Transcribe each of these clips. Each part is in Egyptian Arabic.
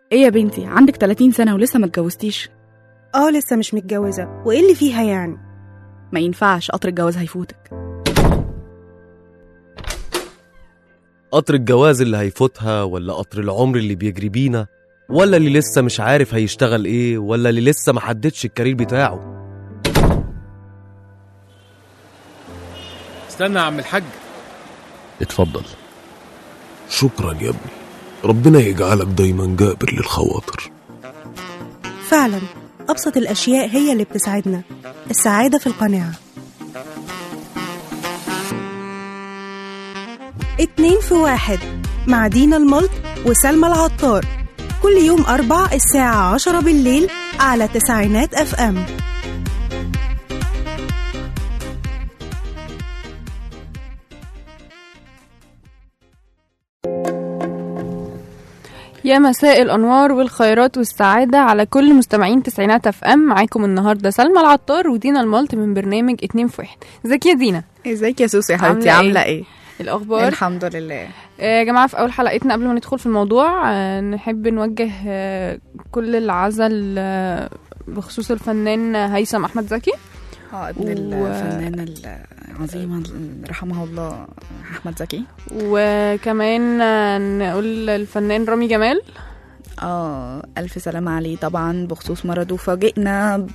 ايه يا بنتي عندك 30 سنة ولسه ما اتجوزتيش اه لسه مش متجوزة وايه اللي فيها يعني ما ينفعش قطر الجواز هيفوتك قطر الجواز اللي هيفوتها ولا قطر العمر اللي بيجري بينا ولا اللي لسه مش عارف هيشتغل ايه ولا اللي لسه ما حددش الكارير بتاعه استنى يا عم الحاج اتفضل شكرا يا ابني ربنا يجعلك دايما جابر للخواطر فعلا أبسط الأشياء هي اللي بتسعدنا السعادة في القناعة اتنين في واحد مع دينا الملط وسلمى العطار كل يوم أربع الساعة عشرة بالليل على تسعينات أف أم يا مساء الانوار والخيرات والسعاده على كل مستمعين تسعينات اف ام معاكم النهارده سلمى العطار ودينا المالت من برنامج اتنين في واحد ازيك يا دينا ازيك يا سوسي يا حبيبتي؟ عاملة ايه الاخبار الحمد لله آه، يا جماعه في اول حلقتنا قبل ما ندخل في الموضوع آه، نحب نوجه آه، كل العزل آه، بخصوص الفنان هيثم احمد زكي اه ابن و- الفنانة العظيمة رحمها الله أحمد زكي وكمان آه، نقول الفنان رامي جمال اه ألف سلامة عليه طبعا بخصوص مرضه فاجئنا ب...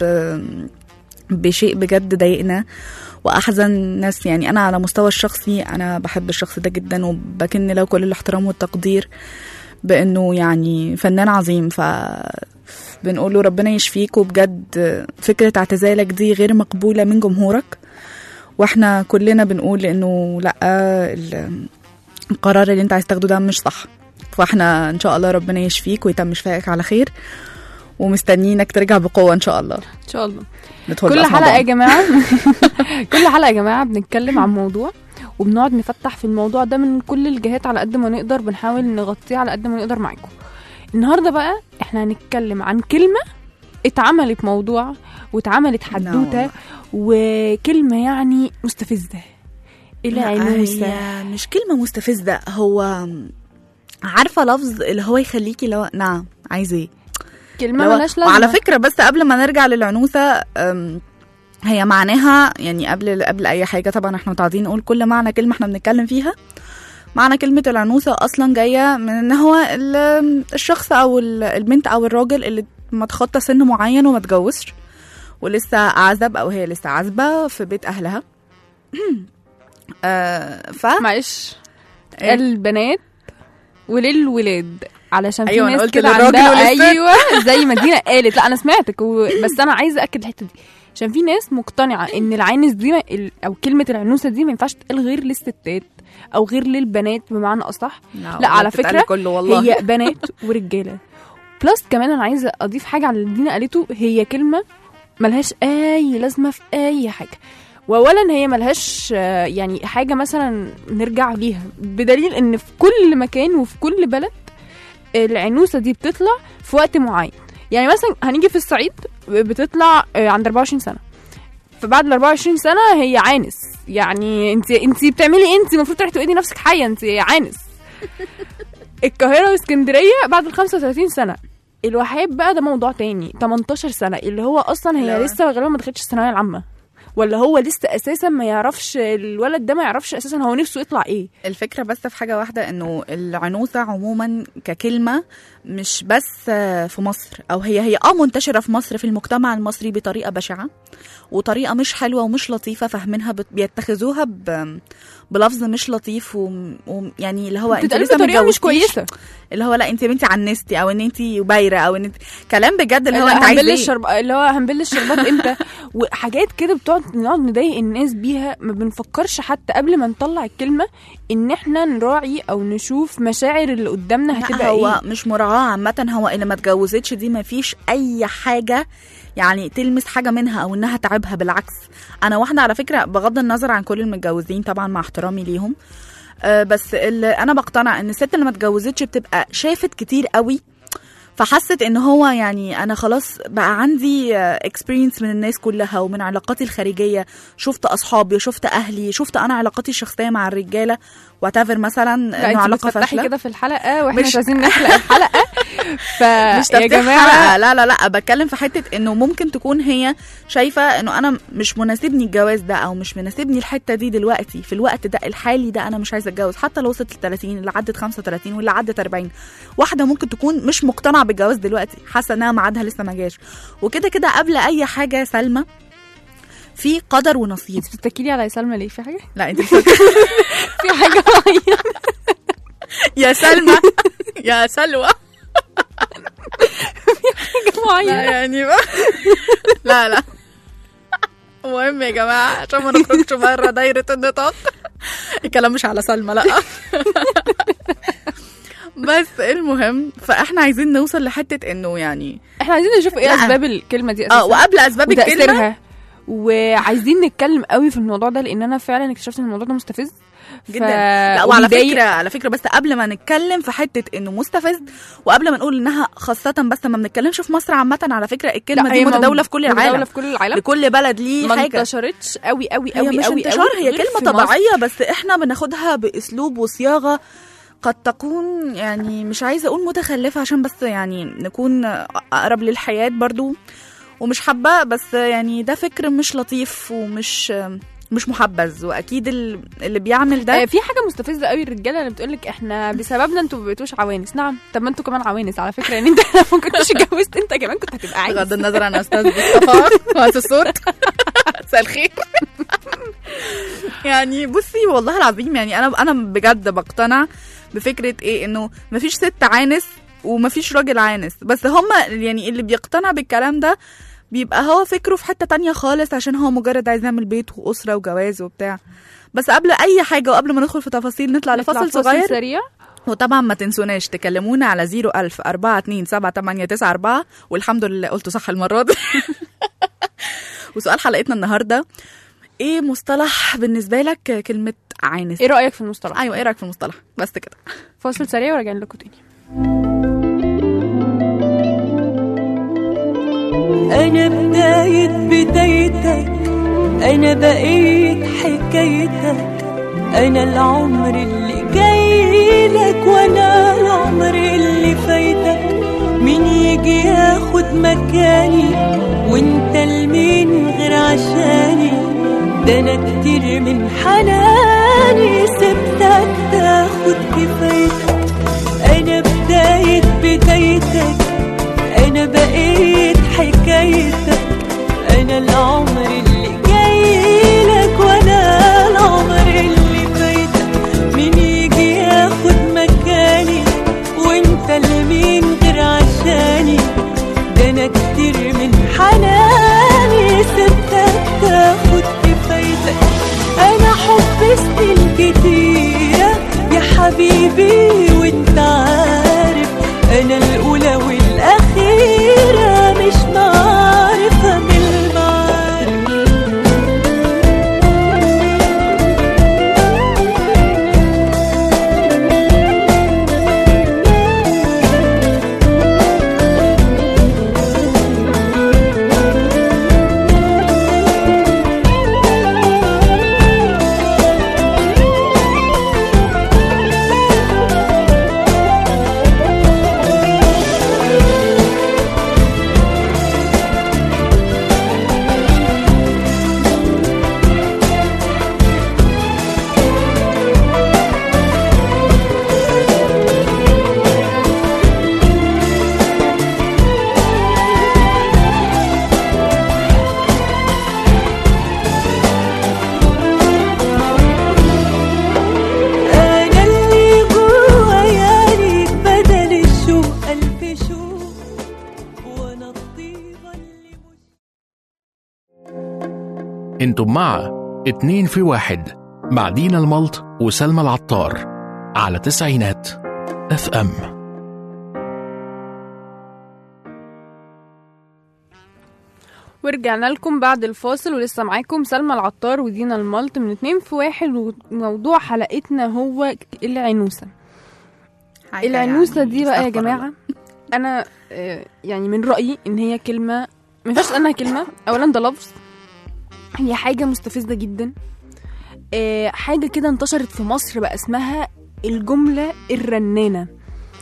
بشيء بجد ضايقنا وأحزن ناس يعني أنا على مستوى الشخصي أنا بحب الشخص ده جدا وبكن له كل الاحترام والتقدير بأنه يعني فنان عظيم ف بنقول له ربنا يشفيك وبجد فكرة اعتزالك دي غير مقبولة من جمهورك واحنا كلنا بنقول انه لا ال- القرار اللي انت عايز تاخده ده مش صح فاحنا ان شاء الله ربنا يشفيك ويتم شفائك على خير ومستنيينك ترجع بقوه ان شاء الله ان شاء الله ندخل كل بقى في حلقه يا موضوعنا. جماعه كل حلقه يا جماعه بنتكلم عن موضوع وبنقعد نفتح في الموضوع ده من كل الجهات على قد ما نقدر بنحاول نغطيه على قد ما نقدر معاكم النهارده بقى احنا هنتكلم عن كلمه اتعملت موضوع واتعملت حدوته والله. وكلمه يعني مستفزه لا، العنوسه هي مش كلمه مستفزه هو عارفه لفظ اللي هو يخليكي لو نعم عايزه ايه كلمه لو- ملهاش لازمه وعلى فكره بس قبل ما نرجع للعنوسه أم، هي معناها يعني قبل قبل اي حاجه طبعا احنا متعودين نقول كل معنى كلمه احنا بنتكلم فيها معنى كلمة العنوسة أصلا جاية من إن هو ال- الشخص أو ال- البنت أو الراجل اللي ما تخطى سن معين وما اتجوزش ولسه عزب أو هي لسه عازبة في بيت أهلها آه ف معلش إيه؟ البنات وللولاد علشان في أيوة، أنا ناس قلت كده للراجل عندها وللست. ايوه زي ما دينا قالت لا انا سمعتك و... بس انا عايزه اكد الحته دي عشان في ناس مقتنعه ان العانس دي ما... ال- او كلمه العنوسه دي ما ينفعش تتقال غير للستات او غير للبنات بمعنى اصح لا على فكره كله والله هي بنات ورجاله بلس كمان انا عايزه اضيف حاجه على اللي دينا قالته هي كلمه ملهاش اي لازمه في اي حاجه واولا هي ملهاش آه، يعني حاجه مثلا نرجع ليها بدليل ان في كل مكان وفي كل بلد العنوسه دي بتطلع في وقت معين يعني مثلا هنيجي في الصعيد بتطلع آه، عند 24 سنه فبعد ال 24 سنه هي عانس يعني انت انت بتعملي ايه انت المفروض تروحي تقعدي نفسك حيه انت عانس القاهره واسكندريه بعد ال 35 سنه الوحيد بقى ده موضوع تاني 18 سنه اللي هو اصلا هي لا. لسه غالبا ما دخلتش الثانويه العامه ولا هو لسه اساسا ما يعرفش الولد ده ما يعرفش اساسا هو نفسه يطلع ايه الفكرة بس في حاجة واحدة انه العنوسة عموما ككلمة مش بس آه، في مصر او هي هي اه منتشرة في مصر في المجتمع المصري بطريقة بشعة وطريقة مش حلوة ومش لطيفة فاهمينها بت- بيتخذوها ب... بلفظ مش لطيف ويعني و... يعني اللي هو انت بتتقال لسه بطريقه مش متجوزتيش، كويسه اللي هو لا انت يا بنتي عنستي او ان انت بايره او ان انت كلام بجد اللي هو لا، انت عايز هنبل ايه الشرب اللي هو هنبل الشربات امتى وحاجات كده بتقعد نقعد نضايق الناس بيها ما بنفكرش حتى قبل ما نطلع الكلمه ان احنا نراعي او نشوف مشاعر اللي قدامنا لا هتبقى هو ايه مش مراعاة عامة هو اللي ما اتجوزتش دي ما فيش أي حاجة يعني تلمس حاجة منها أو إنها تعبها بالعكس أنا واحدة على فكرة بغض النظر عن كل المتجوزين طبعا مع احترامي ليهم آه، بس اللي أنا بقتنع إن الست اللي ما اتجوزتش بتبقى شافت كتير قوي فحست ان هو يعني انا خلاص بقى عندي اكسبيرينس من الناس كلها ومن علاقاتي الخارجيه شفت اصحابي شفت اهلي شفت انا علاقاتي الشخصيه مع الرجاله وات مثلا لا انه انت علاقه بتفتحي فاشله كده في الحلقه واحنا مش- مش عايزين نحلق الحلقه فيا مش تفتيح جماعه حلقة لا لا لا بتكلم في حتة انه ممكن تكون هي شايفة انه انا مش مناسبني الجواز ده او مش مناسبني الحتة دي دلوقتي في الوقت ده الحالي ده انا مش عايزة اتجوز حتى لو وصلت ل 30 اللي عدت 35 واللي عدت 40 واحدة ممكن تكون مش مقتنعة بالجواز دلوقتي حاسة انها ميعادها لسه ما جاش وكده كده قبل اي حاجة يا سلمى في قدر ونصيب انت بتتكلي على سلمى ليه في حاجه لا انت في حاجه معينه يا سلمى يا سلوى لا معينه يعني بقى. لا لا المهم يا جماعة عشان ما نخرجش بره دايرة النطاق الكلام مش على سلمى لا بس المهم فاحنا عايزين نوصل لحتة انه يعني احنا عايزين نشوف ايه لا. اسباب الكلمه دي اه اساسا وقبل اسباب الكلمة وتاثيرها وعايزين نتكلم قوي في الموضوع ده لان انا فعلا اكتشفت ان الموضوع ده مستفز جدا لا وعلى وبيضايق. فكره على فكره بس قبل ما نتكلم في حته انه مستفز وقبل ما نقول انها خاصه بس ما بنتكلمش في مصر عامه على فكره الكلمه لا، دي هي متداوله في كل متداولة العالم في كل العالم لكل بلد ليه ما حاجه انتشرتش قوي قوي هي قوي مش قوي انتشار قوي هي غير كلمه في مصر. طبيعيه بس احنا بناخدها باسلوب وصياغه قد تكون يعني مش عايزه اقول متخلفه عشان بس يعني نكون اقرب للحياه برضو ومش حابه بس يعني ده فكر مش لطيف ومش مش محبذ واكيد ال- اللي بيعمل ده آه، في حاجه مستفزه قوي الرجاله اللي بتقول لك احنا بسببنا انتوا ما بقيتوش عوانس نعم طب ما انتوا كمان عوانس على فكره يعني انت لو ما كنتش اتجوزت انت كمان كنت هتبقى عايز بغض النظر عن استاذ مصطفى وهات الصوت مساء الخير يعني بصي والله العظيم يعني انا انا بجد بقتنع بفكره ايه انه مفيش ست عانس ومفيش راجل عانس بس هما يعني اللي بيقتنع بالكلام ده بيبقى هو فكره في حته تانية خالص عشان هو مجرد عايز يعمل بيت واسره وجواز وبتاع بس قبل اي حاجه وقبل ما ندخل في تفاصيل نطلع نطلع لفاصل صغير سريع وطبعا ما تنسوناش تكلمونا على 01000 427 والحمد لله قلته صح المرة دي وسؤال حلقتنا النهاردة ايه مصطلح بالنسبة لك كلمة عانس ايه رايك في المصطلح ايوه ايه رأيك في المصطلح بس كده فاصل سريع وراجعين لكم تاني أنا بداية بدايتك أنا بقيت حكايتك أنا العمر اللي جاي لك وأنا العمر اللي فايتك مين يجي ياخد مكاني وانت لمين غير عشاني ده أنا كتير من حناني سبتك تاخد كفايتك أنا بداية بدايتك انا بقيت حكايتك انا العمر اللي جاي لك وانا العمر اللي فايتك مين يجي ياخد مكاني وانت لمين غير عشاني ده انا كتير من حناني سبتك تاخد كفايتك انا حب سنين كتيرة يا حبيبي وانت عارف انا الاولى والاخيرة مش معرفة من المعارف انا اللي جوايا ليك بدل الشوق الف شوق وانا الطيبة اللي مش انتم مع اتنين في واحد مع دينا الملط وسلمى العطار على تسعينات اف ام ورجعنا لكم بعد الفاصل ولسه معاكم سلمى العطار ودينا الملط من اتنين في واحد وموضوع حلقتنا هو العنوسة حاجة العنوسة يعني دي بقى يا استغفر جماعة أنا آه، يعني من رأيي إن هي كلمة ما ينفعش تقول انها كلمة أولا ده لفظ هي حاجة مستفزة جدا آه، حاجة كده انتشرت في مصر بقى اسمها الجملة الرنانة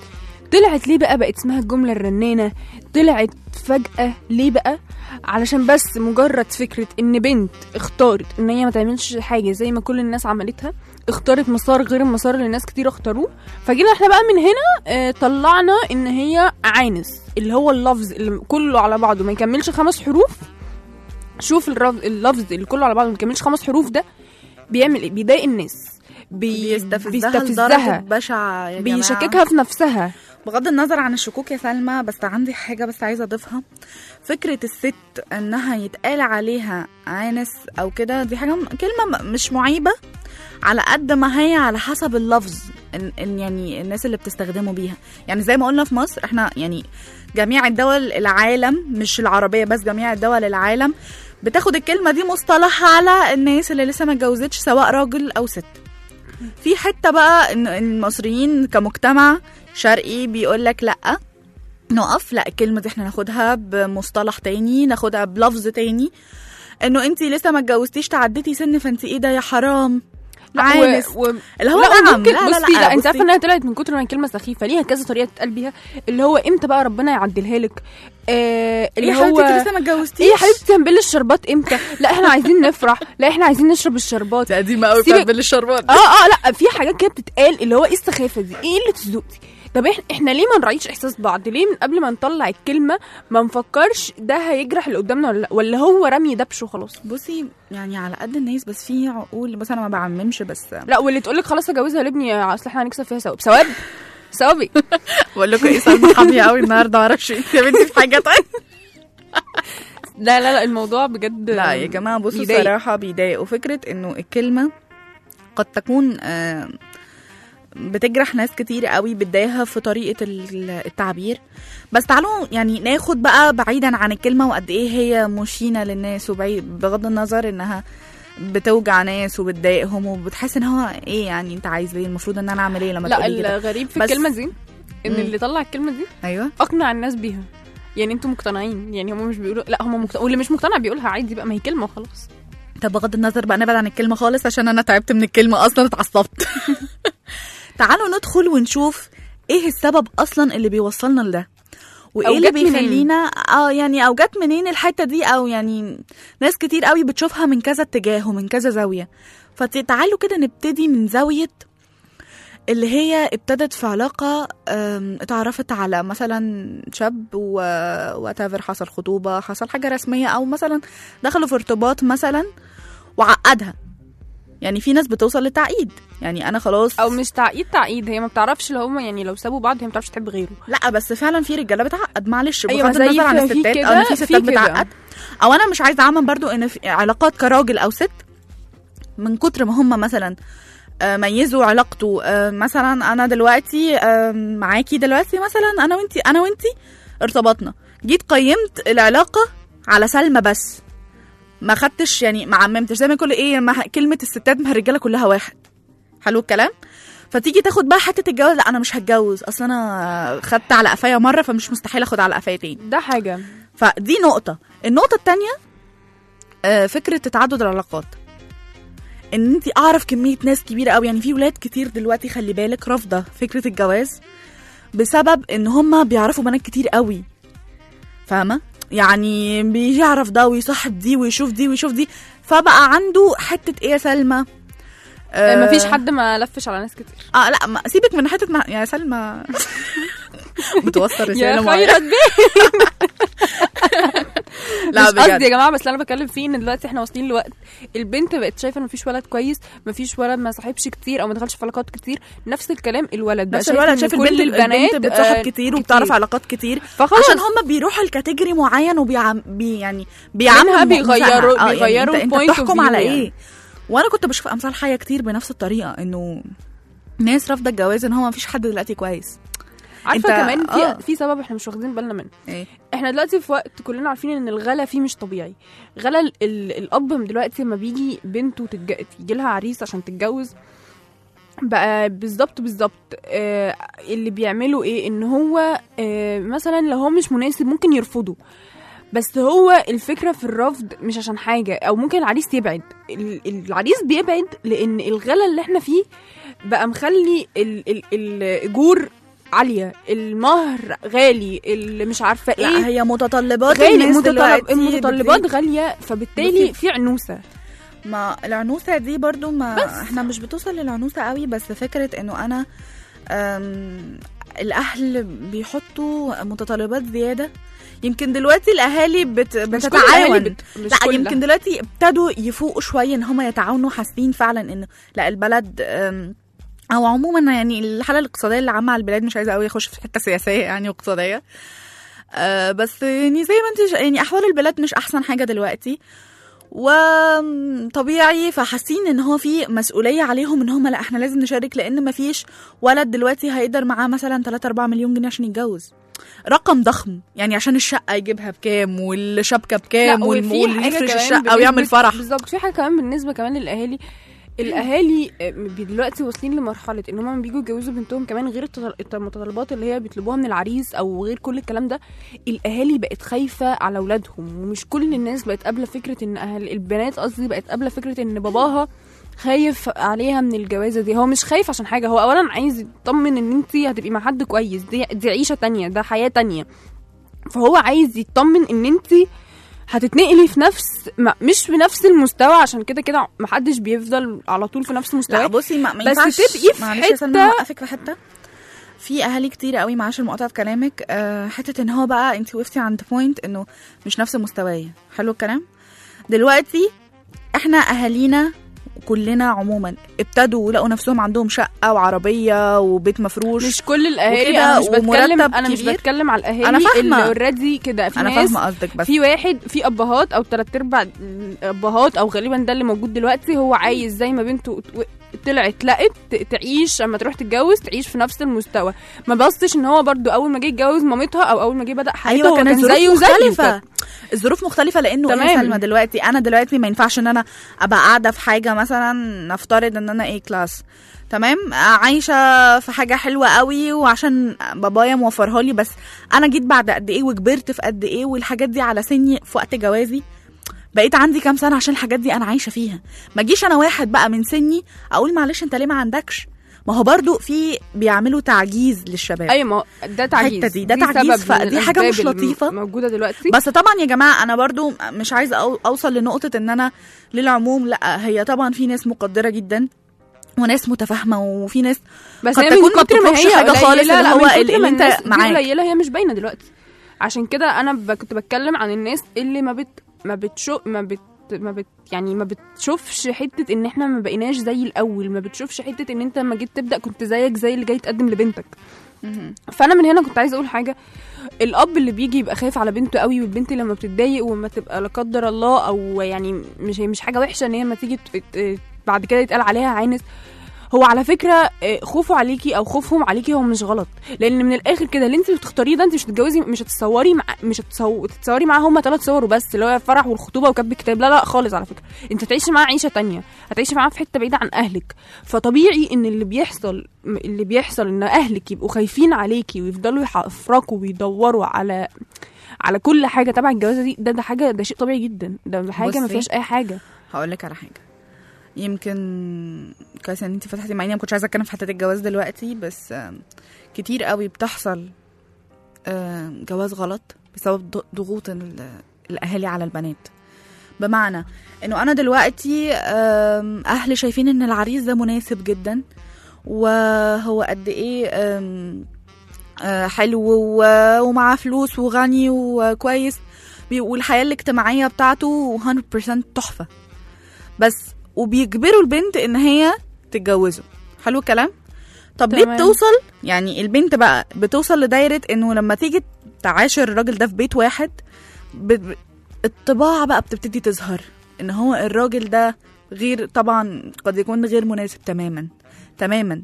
طلعت ليه بقى بقت اسمها الجمله الرنانه طلعت فجاه ليه بقى علشان بس مجرد فكره ان بنت اختارت ان هي ما تعملش حاجه زي ما كل الناس عملتها اختارت مسار غير المسار اللي الناس كتير اختاروه فجينا احنا بقى من هنا اه طلعنا ان هي عانس اللي هو اللفظ اللي كله على بعضه ما يكملش خمس حروف شوف الرف- اللفظ اللي كله على بعضه ما يكملش خمس حروف ده بيعمل ايه بيضايق الناس بي... بيستفزها لدرجة بشعة يا جماعة. بيشككها في نفسها بغض النظر عن الشكوك يا سلمى بس عندي حاجة بس عايزة أضيفها فكرة الست إنها يتقال عليها عانس أو كده دي حاجة م- كلمة م- مش معيبة على قد ما هي على حسب اللفظ إن, إن يعني الناس اللي بتستخدمه بيها يعني زي ما قلنا في مصر احنا يعني جميع الدول العالم مش العربية بس جميع الدول العالم بتاخد الكلمة دي مصطلح على الناس اللي لسه ما اتجوزتش سواء راجل أو ست في حتة بقى إن إن المصريين كمجتمع شرقي بيقول لك لا نقف لا الكلمة دي احنا ناخدها بمصطلح تاني ناخدها بلفظ تاني انه انت لسه ما اتجوزتيش تعديتي سن فانت ايه ده يا حرام عانس و... و... اللي هو لا نعم وممكن لا لا بصي لا, لا, انت بصي. عارفه انها طلعت من كتر ما الكلمه سخيفه ليها كذا طريقه تتقال بيها اللي هو امتى بقى ربنا يعدلها لك آه ايه اللي يا حبيبتي هو انت لسه ما اتجوزتيش ايه يا حبيبتي هنبل الشربات امتى لا احنا عايزين نفرح لا احنا عايزين نشرب الشربات قديمة قوي سيبك- بتاع الشربات اه اه لا في حاجات كده بتتقال اللي هو ايه السخافه دي ايه اللي تذوق دي طب احنا احنا ليه ما نراعيش احساس بعض ليه من قبل ما نطلع الكلمه ما نفكرش ده هيجرح اللي قدامنا ولا لا ولا هو رمي دبش وخلاص بصي يعني على قد الناس بس في عقول بس انا ما بعممش بس لا واللي تقول لك خلاص اجوزها لابني اصل احنا هنكسب فيها ثواب ثواب ثوابي بقول لكم ايه سلمى حامية قوي النهارده معرفش انت يا بنتي في حاجة تانية لا لا لا الموضوع بجد لا يا جماعة بصوا بيضايق. صراحة بيضايق وفكرة انه الكلمة قد تكون آه، بتجرح ناس كتير قوي بتضايقها في طريقة ال- التعبير بس تعالوا يعني ناخد بقى بعيدا عن الكلمة وقد ايه هي مشينة للناس وبعيد بغض النظر انها بتوجع ناس وبتضايقهم وبتحس ان هو ايه يعني انت عايز ايه المفروض ان انا اعمل ايه لما لا تقولي كده الغريب في بس- الكلمه دي ان مم. اللي طلع الكلمه دي ايوه اقنع الناس بيها يعني انتوا مقتنعين يعني هم مش بيقولوا لا هم مقتنع واللي مش مقتنع بيقولها عادي بقى ما هي كلمه وخلاص طب بغض النظر بقى نبعد عن الكلمة خالص عشان أنا تعبت من الكلمة أصلا اتعصبت تعالوا ندخل ونشوف إيه السبب أصلا اللي بيوصلنا لده أو وايه اللي جت منين؟ بيخلينا اه يعني او جت منين الحته دي او يعني ناس كتير قوي بتشوفها من كذا اتجاه ومن كذا زاويه فتعالوا كده نبتدي من زاويه اللي هي ابتدت في علاقة آم، اتعرفت على مثلا شاب واتافر حصل خطوبة حصل حاجة رسمية أو مثلا دخلوا في ارتباط مثلا وعقدها يعني في ناس بتوصل للتعقيد يعني أنا خلاص او مش تعقيد تعقيد هي ما بتعرفش لو هم يعني لو سابوا بعض هي ما بتعرفش تحب غيره لا بس فعلا في رجاله بتعقد معلش أيوة، بغض زي النظر عن في- في الستات كده، او ان في في ستات كده. بتعقد او انا مش عايزه اعمم برضو ان في علاقات كراجل او ست من كتر ما هم مثلا آه، ميزوا علاقته آه، مثلا انا دلوقتي آه، معاكي دلوقتي مثلا انا وانتي انا وانتي ارتبطنا جيت قيمت العلاقه على سلمى بس ما خدتش يعني ما عممتش زي ما يقول ايه ما كلمه الستات ما الرجاله كلها واحد حلو الكلام فتيجي تاخد بقى حته الجواز لا انا مش هتجوز اصل انا خدت على قفايا مره فمش مستحيل اخد على قفايا تاني ده حاجه فدي نقطه النقطه التانية آه، فكره تعدد العلاقات ان انت اعرف كميه ناس كبيره قوي يعني في ولاد كتير دلوقتي خلي بالك رافضه فكره الجواز بسبب ان هم بيعرفوا بنات كتير قوي فاهمه يعني بيعرف ده ويصاحب دي ويشوف دي ويشوف دي فبقى عنده حته ايه يا سلمى آه. مفيش حد ما لفش على ناس كتير اه لا ما سيبك من حته ما يا سلمى بتوصل رساله يا معينة. خيرت بيه لا مش قصدي يا بجد جماعه بس اللي انا بتكلم فيه ان دلوقتي احنا واصلين لوقت البنت بقت شايفه ان مفيش ولد كويس مفيش ولد ما صاحبش كتير او ما دخلش في علاقات كتير نفس الكلام الولد بقى بس الولد إن شايف كل البنت البنات البنت بتصاحب آه، كتير وبتعرف علاقات كتير فخلاص عشان هم بيروحوا لكاتيجوري معين وبيعم بي يعني منها بيعملوا بيغيروا- مساحة. بيغيروا يعني انت, point انت of بتحكم view على يعني. ايه وانا كنت بشوف امثال حيه كتير بنفس الطريقه انه ناس رافضه الجواز ان هو مفيش حد دلوقتي كويس عارفه أنت- كمان في آه. في سبب احنا مش واخدين بالنا منه ايه احنا دلوقتي في وقت كلنا عارفين ان الغلا فيه مش طبيعي غلا ال- ال- الاب من دلوقتي لما بيجي بنته تتج... تيجي لها عريس عشان تتجوز بقى بالظبط بالظبط آه اللي بيعملوا ايه ان هو آه مثلا لو هو مش مناسب ممكن يرفضه بس هو الفكره في الرفض مش عشان حاجه او ممكن العريس يبعد ال- العريس بيبعد لان الغلا اللي احنا فيه بقى مخلي ال- ال- الاجور عاليه المهر غالي اللي مش عارفه ايه لا هي متطلبات غالي الناس المتطلب دلوقتي المتطلبات بتزيد. غاليه فبالتالي بصي. في عنوسه ما العنوسة دي برضو ما بس. احنا مش بتوصل للعنوسة قوي بس فكرة انه انا أم، الاهل بيحطوا متطلبات زيادة يمكن دلوقتي الاهالي بت... مش كل الأهالي بتتعاون بت... مش لا كلها. يمكن دلوقتي ابتدوا يفوقوا شويه ان هم يتعاونوا حاسين فعلا انه لا البلد أم، او عموما يعني الحاله الاقتصاديه اللي عامه على البلاد مش عايزه قوي اخش في حته سياسيه يعني واقتصاديه أه بس يعني زي ما انت يعني احوال البلاد مش احسن حاجه دلوقتي وطبيعي فحاسين ان هو في مسؤوليه عليهم ان هم لا احنا لازم نشارك لان ما فيش ولد دلوقتي هيقدر معاه مثلا 3 4 مليون جنيه عشان يتجوز رقم ضخم يعني عشان الشقه يجيبها بكام والشبكه بكام لا، والم- وفي واللي حاجة يفرش كمان الشقه ويعمل بالنسبة- فرح بالظبط في حاجه كمان بالنسبه كمان للاهالي الاهالي آه، بي- دلوقتي واصلين لمرحله ان هم بيجوا يتجوزوا بنتهم كمان غير التطل- المتطلبات اللي هي بيطلبوها من العريس او غير كل الكلام ده الاهالي بقت خايفه على اولادهم ومش كل الناس بقت قابله فكره ان اهل البنات قصدي بقت قابله فكره ان باباها خايف عليها من الجوازه دي هو مش خايف عشان حاجه هو اولا عايز يطمن ان انت هتبقي مع حد كويس دي دي عيشه تانية ده حياه تانية فهو عايز يطمن ان انت هتتنقلي في نفس ما مش في نفس المستوى عشان كده كده محدش بيفضل على طول في نفس لا مستواه بصي ما, ما بس ينفعش تبقي في معلش يا سلمى حتة- اوقفك في حته في اهالي كتير قوي معاش المقاطعه في كلامك آه حته ان هو بقى انت وقفتي عند بوينت انه مش نفس مستوايا حلو الكلام دلوقتي احنا اهالينا كلنا عموما ابتدوا لقوا نفسهم عندهم شقه وعربيه وبيت مفروش مش كل الاهالي وكده انا مش بتكلم ومرتب انا مش كبير. بتكلم على الاهالي أنا فاهمة. اللي اوريدي كده في انا ناس فاهمه قصدك بس في واحد في ابهات او تلات ارباع ابهات او غالبا ده اللي موجود دلوقتي هو عايز زي ما بنته ت- طلعت لقت ت- تعيش اما تروح تتجوز تعيش في نفس المستوى ما بصش ان هو برضو اول ما جه يتجوز مامتها او اول ما جه بدا حياته ايوه هو كان كان الظروف زيه زيه مختلفة كده. الظروف مختلفة لانه ايه يا تمام. سلمى دلوقتي انا دلوقتي ما ينفعش ان انا ابقى قاعدة في حاجة مثلا نفترض ان انا ايه كلاس تمام عايشة في حاجة حلوة قوي وعشان بابايا موفرها لي بس انا جيت بعد قد ايه وكبرت في قد ايه والحاجات دي على سني في وقت جوازي بقيت عندي كام سنة عشان الحاجات دي انا عايشة فيها ما جيش انا واحد بقى من سني اقول معلش انت ليه ما عندكش ما هو برضو في بيعملوا تعجيز للشباب ايوه ما هو ده تعجيز الحتة دي، ده تعجيز، سبب من فدي حاجة مش الأسباب اللي لطيفة. موجوده دلوقتي بس طبعا يا جماعه انا برضو مش عايزه أو اوصل لنقطه ان انا للعموم لا هي طبعا في ناس مقدره جدا وناس متفاهمه وفي ناس بس قد هي تكون من ما كتر ما بتطلبش هي حاجة قليلة، خالص اللي لا، هو من كتر اللي ما انت الناس دي معاك. قليله هي مش باينه دلوقتي عشان كده انا ب... كنت بتكلم عن الناس اللي ما بت ما بتشوف ما بت ما بت يعني ما بتشوفش حته ان احنا ما بقيناش زي الاول ما بتشوفش حته ان انت لما جيت تبدا كنت زيك زي اللي جاي تقدم لبنتك فانا من هنا كنت عايزه اقول حاجه الاب اللي بيجي يبقى خايف على بنته قوي والبنت لما بتتضايق وما تبقى لا قدر الله او يعني مش هي مش حاجه وحشه ان هي لما تيجي ت- ت- بعد كده يتقال عليها عانس هو على فكره آه، خوفه عليكي او خوفهم عليكي هو مش غلط لان من الاخر كده اللي انت بتختاريه ده انت مش هتتجوزي مش هتتصوري مع مش هتتصو- تتصوري معاه هما ثلاث صور وبس اللي هو الفرح والخطوبه وكتب الكتاب لا لا خالص على فكره انت هتعيشي معاه عيشه تانية هتعيشي معاه في حته بعيده عن اهلك فطبيعي ان اللي بيحصل اللي بيحصل ان اهلك يبقوا خايفين عليكي ويفضلوا يحفركوا ويدوروا على على كل حاجه تبع الجوازه دي ده ده حاجه ده شيء طبيعي جدا ده حاجه ما بصي. فيهاش اي حاجه هقول لك على حاجه يمكن كويس ان انت فتحتي معايا ما كنتش عايزه اتكلم في حته الجواز دلوقتي بس آم، كتير قوي بتحصل آم، جواز غلط بسبب ض- ضغوط ال- الاهالي على البنات بمعنى انه انا دلوقتي آم، اهلي شايفين ان العريس ده مناسب جدا وهو قد ايه آم، آه، حلو و- ومعاه فلوس وغني وكويس بي- والحياه الاجتماعيه بتاعته 100% تحفه بس وبيجبروا البنت ان هي تتجوزه حلو الكلام طب ليه تمام. بتوصل يعني البنت بقى بتوصل لدايره انه لما تيجي تعاشر الراجل ده في بيت واحد ب... ب- الطباع بقى بتبتدي تظهر ان هو الراجل ده غير طبعا قد يكون غير مناسب تماما تماما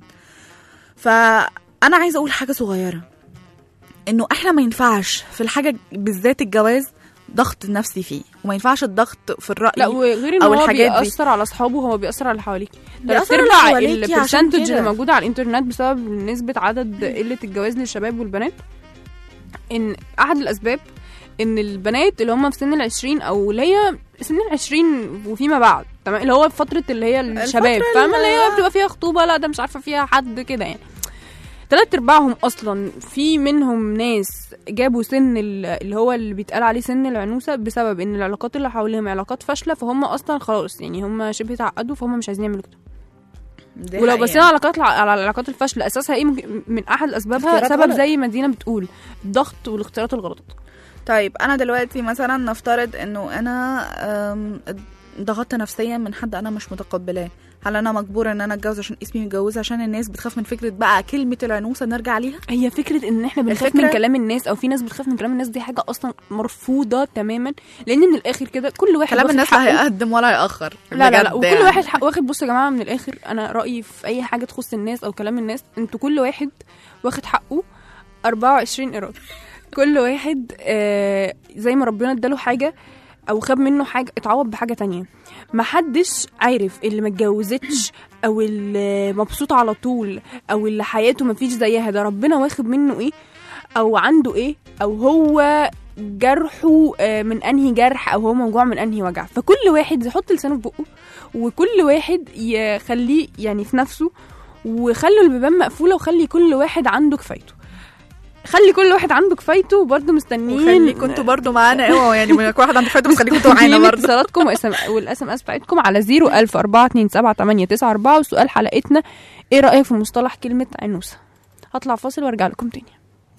فانا عايزه اقول حاجه صغيره انه احنا ما ينفعش في الحاجه بالذات الجواز ضغط نفسي فيه وما ينفعش الضغط في الراي لا وغير ان أو هو الحاجات دي. بيأثر على اصحابه هو بيأثر على اللي حواليكي بيأثر على اللي حواليكي عشان البرسنتج كده. اللي موجوده على الانترنت بسبب نسبه عدد قله الجواز للشباب والبنات ان احد الاسباب ان البنات اللي هم في سن العشرين او اللي هي سن العشرين وفيما بعد تمام اللي هو فتره اللي هي الشباب الفترة فاهمه اللي هي اللي- بتبقى فيها خطوبه لا ده مش عارفه فيها حد كده يعني تلات ارباعهم اصلا في منهم ناس جابوا سن ال- اللي هو اللي بيتقال عليه سن العنوسه بسبب ان العلاقات اللي حواليهم علاقات فاشله فهم اصلا خلاص يعني هم شبه اتعقدوا فهم مش عايزين يعملوا كده دي ولو حقيقة. بصينا على العلاقات على العلاقات الفاشله اساسها ايه ممكن- من احد اسبابها اختيارات سبب غلط. زي ما دينا بتقول الضغط والاختيارات الغلط طيب انا دلوقتي مثلا نفترض انه انا أم، ضغطت نفسيا من حد انا مش متقبلاه هل انا مجبوره ان انا اتجوز عشان اسمي متجوزه عشان الناس بتخاف من فكره بقى كلمه العنوسه نرجع ليها هي فكره ان احنا بنخاف الفكرة- من كلام الناس او في ناس بتخاف من كلام الناس دي حاجه اصلا مرفوضه تماما لان من الاخر كده كل واحد كلام واخد الناس لا حقه. هيقدم ولا هيأخر لا لا لا بجد وكل يعني. واحد حق واخد بصوا يا جماعه من الاخر انا رايي في اي حاجه تخص الناس او كلام الناس انتوا كل واحد واخد حقه 24 ايراد كل واحد آه زي ما ربنا اداله حاجه او خد منه حاجه اتعوض بحاجه تانية محدش عارف اللي ما اتجوزتش او اللي مبسوط على طول او اللي حياته ما فيش زيها ده ربنا واخد منه ايه او عنده ايه او هو جرحه آه، من انهي جرح او هو موجوع من انهي وجع فكل واحد يحط لسانه في بقه وكل واحد يخليه يعني في نفسه وخلوا البيبان مقفوله وخلي كل واحد عنده كفايته خلي كل واحد عنده كفايته وبرده مستنيين وخليكم انتوا برضو معانا اوعوا يعني من كل واحد عنده فايده بس خليكم انتوا معانا مستنيين برضو اتصالاتكم واسم والاس ام اس بتاعتكم على 010427894 وسؤال حلقتنا ايه رايك في مصطلح كلمه عنوسه هطلع فاصل وارجع لكم تاني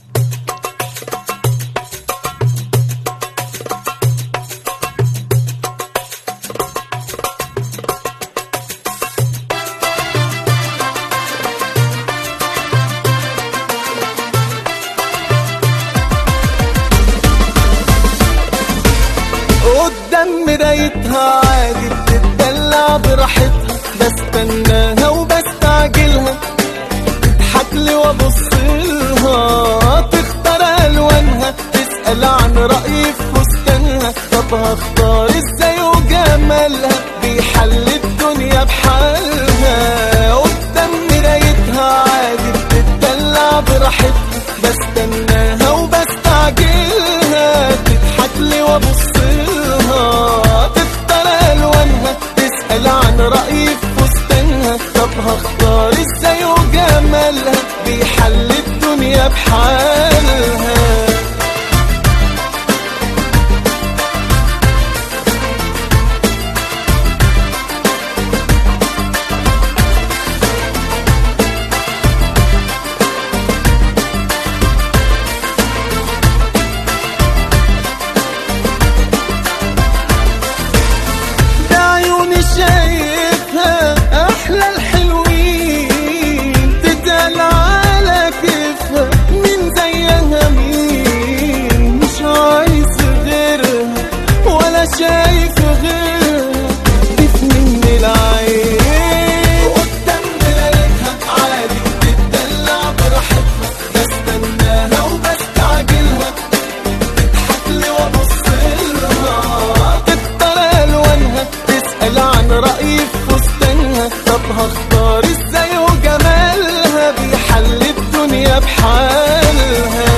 قدام مرايتها عادي بتدلع براحتها بستناها وبستعجلها تضحك لي وابص لها تختار الوانها تسال عن رايي في فستانها طب هختار ازاي وجمالها بيحل الدنيا بحالها قدام مرايتها عادي بتدلع براحتها بستناها وبستعجلها تضحك لي وابص لها تختار الوانها تسال عن رايي في فستانها طب هختار ازاي وجمالها بيحل الدنيا بحالها ده عيوني شايفها احلى الحلوين تتقال على كيفها مين زيها مين مش عايز غيرها ولا شايف غيرها من العين قدام مرايتها عادي بتدلع براحتها بستناها وبستعجلها تضحك لي وابص لها تختار الوانها تسال عن رايي في فستانها طب هختار ازاي وجمالها بيحل الدنيا بحالها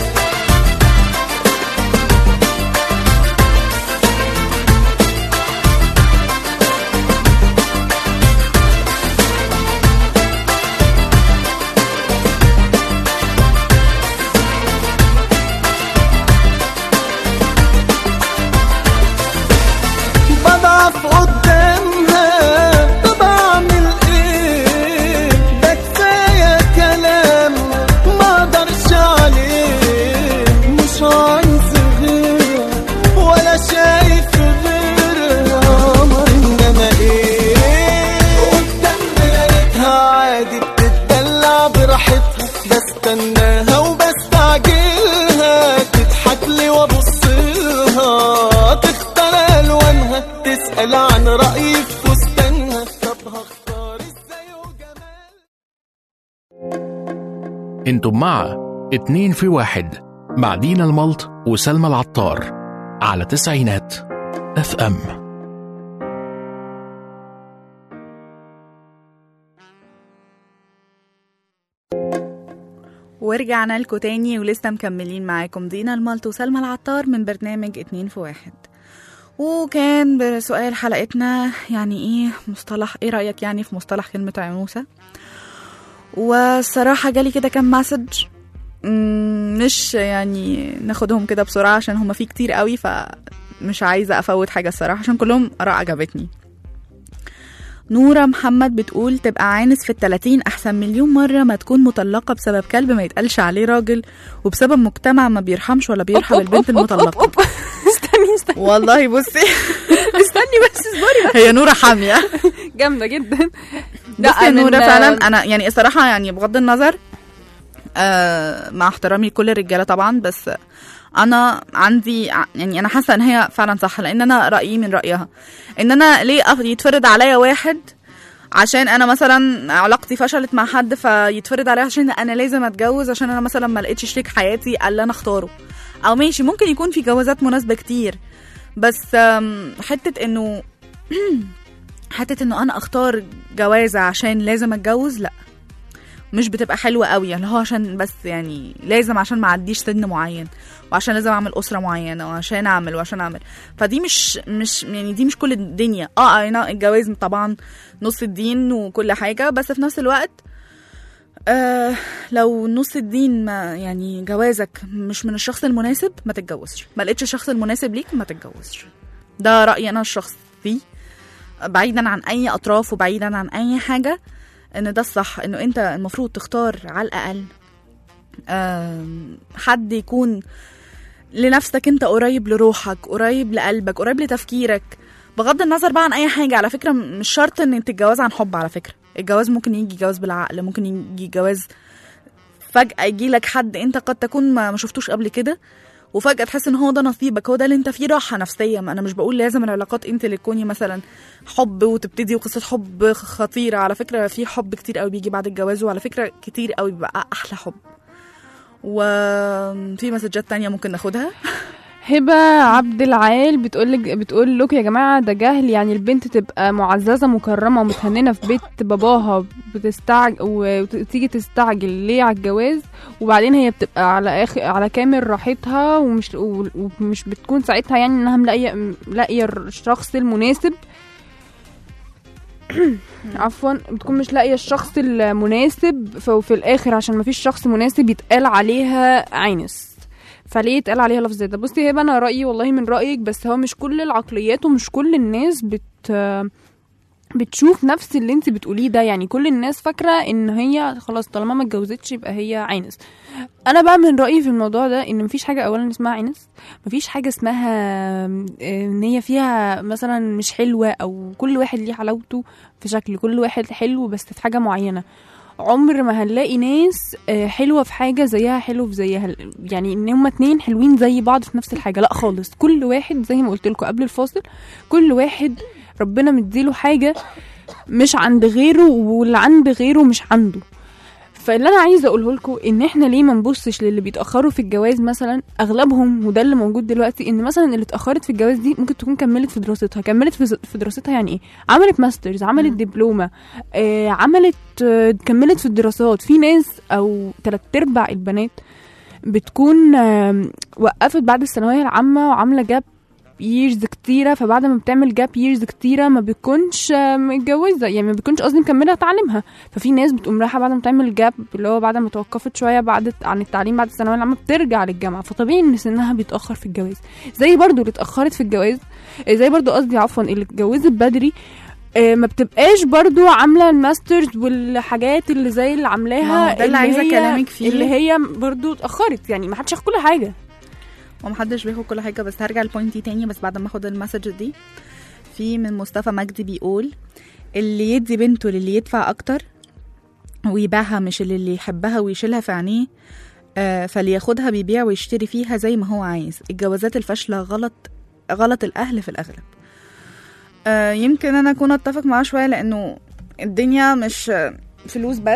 بضعف قدامها طب اعمل ايه ده كفايه كلام ما اقدرش عليه مش عايز غيرها ولا شايف غيرها قمر انما ايه قدام مرايتها عادي بتدلع براحتها بستناها وبستعجلها تضحك لي وابص لها تختار الوانها تسال عن رايي في فستانها طب هختار ازاي وجمال انتم مع اتنين في واحد مع دينا الملط وسلمى العطار على تسعينات اف ام ورجعنا لكم تاني ولسه مكملين معاكم دينا المالت وسلمى العطار من برنامج اتنين في واحد وكان بسؤال حلقتنا يعني ايه مصطلح ايه رأيك يعني في مصطلح كلمة عنوسة والصراحة جالي كده كام مسج مم، مش يعني ناخدهم كده بسرعة عشان هما في كتير قوي فمش عايزة أفوت حاجة الصراحة عشان كلهم آراء عجبتني نورة محمد بتقول تبقى عانس في التلاتين أحسن مليون مرة ما تكون مطلقة بسبب كلب ما يتقالش عليه راجل وبسبب مجتمع ما بيرحمش ولا بيرحم أوب، البنت أوب، أوب، أوب، المطلقة أوب. استني استني والله بصي استني بس اصبري هي نورة حامية جامده جدا بصي يا من- نورة فعلا انا يعني الصراحه يعني بغض النظر آه مع احترامي لكل الرجاله طبعا بس انا عندي ع- يعني انا حاسه ان هي فعلا صح لان انا رايي من رايها ان انا ليه أف- يتفرض عليا واحد عشان انا مثلا علاقتي فشلت مع حد فيتفرض عليا عشان انا لازم اتجوز عشان انا مثلا ما لقيتش شريك حياتي اللي انا اختاره او ماشي ممكن يكون في جوازات مناسبه كتير بس آم، حته انه حته انه انا اختار جوازه عشان لازم اتجوز لا مش بتبقى حلوه قوي اللي هو عشان بس يعني لازم عشان ما اعديش سن معين وعشان لازم اعمل اسره معينه وعشان اعمل وعشان اعمل فدي مش مش يعني دي مش كل الدنيا اه اي نعم الجواز طبعا نص الدين وكل حاجه بس في نفس الوقت آه لو نص الدين ما يعني جوازك مش من الشخص المناسب ما تتجوزش ما لقيتش الشخص المناسب ليك ما تتجوزش ده رايي انا الشخصي بعيدا عن اي اطراف وبعيدا عن اي حاجه ان ده الصح انه انت المفروض تختار على الاقل آم، حد يكون لنفسك انت قريب لروحك قريب لقلبك قريب لتفكيرك بغض النظر بقى عن اي حاجه على فكره مش شرط ان انت تتجوز عن حب على فكره الجواز ممكن يجي جواز بالعقل ممكن يجي جواز فجاه يجي لك حد انت قد تكون ما ما شفتوش قبل كده وفجاه تحس ان هو ده نصيبك هو ده اللي انت فيه راحه نفسيه ما انا مش بقول لازم العلاقات انت اللي تكوني مثلا حب وتبتدي وقصه حب خطيره على فكره في حب كتير قوي بيجي بعد الجواز وعلى فكره كتير قوي بيبقى احلى حب وفي مسجات تانية ممكن ناخدها هبة عبد العال بتقول لك بتقول لكم يا جماعة ده جهل يعني البنت تبقى معززة مكرمة ومتهننة في بيت باباها بتستعج وتيجي تستعجل ليه على الجواز وبعدين هي بتبقى على آخر على كامل راحتها ومش ومش بتكون ساعتها يعني انها ملاقية لاقية الشخص المناسب عفوا بتكون مش لاقيه الشخص المناسب ففي الاخر عشان مفيش شخص مناسب يتقال عليها عينس فليه يتقال عليها لفظ زي ده بصي يا هبه انا رايي والله من رايك بس هو مش كل العقليات ومش كل الناس بت بتشوف نفس اللي انت بتقوليه ده يعني كل الناس فاكره ان هي خلاص طالما ما اتجوزتش يبقى هي عينس انا بقى من رايي في الموضوع ده ان مفيش حاجه اولا اسمها عينس مفيش حاجه اسمها آه، ان هي فيها مثلا مش حلوه او كل واحد ليه حلاوته في شكل كل واحد حلو بس في حاجه معينه عمر ما هنلاقي ناس آه، حلوه في حاجه زيها حلو في زيها يعني ان هما اتنين حلوين زي بعض في نفس الحاجه لا خالص كل واحد زي ما قلت لكم قبل الفاصل كل واحد ربنا مديله حاجه مش عند غيره واللي عند غيره مش عنده فاللي انا عايزه اقوله لكم ان احنا ليه ما نبصش للي بيتاخروا في الجواز مثلا اغلبهم وده اللي موجود دلوقتي ان مثلا اللي اتاخرت في الجواز دي ممكن تكون كملت في دراستها كملت في في دراستها يعني ايه عملت ماسترز عملت دبلومه آه عملت آه كملت في الدراسات في ناس او تلات ارباع البنات بتكون آه وقفت بعد الثانويه العامه وعامله جاب ييرز كتيره فبعد ما بتعمل جاب ييرز كتيره ما بتكونش آه، متجوزه يعني ما بتكونش قصدي مكمله تعليمها ففي ناس بتقوم رايحه بعد ما تعمل جاب اللي هو بعد ما توقفت شويه بعد عن التعليم بعد الثانويه العامه بترجع للجامعه فطبيعي ان سنها بيتاخر في الجواز زي برضو اللي اتاخرت في الجواز آه، زي برضو قصدي عفوا اللي اتجوزت بدري آه، ما بتبقاش برضو عامله الماسترز والحاجات اللي زي اللي ما عاملاها هو ده اللي عايزة هي- أكلمك فيه. اللي هي برضو اتاخرت يعني ما حدش ياخد كل حاجه ومحدش بياخد كل حاجه بس هرجع البوينت دي تاني بس بعد ما اخد المسج دي في من مصطفى مجدي بيقول اللي يدي بنته للي يدفع اكتر ويبيعها مش اللي, اللي يحبها ويشيلها في عينيه آه فلياخدها بيبيع ويشتري فيها زي ما هو عايز الجوازات الفاشله غلط غلط الاهل في الاغلب آه يمكن انا اكون اتفق معاه شويه لانه الدنيا مش آه، فلوس بس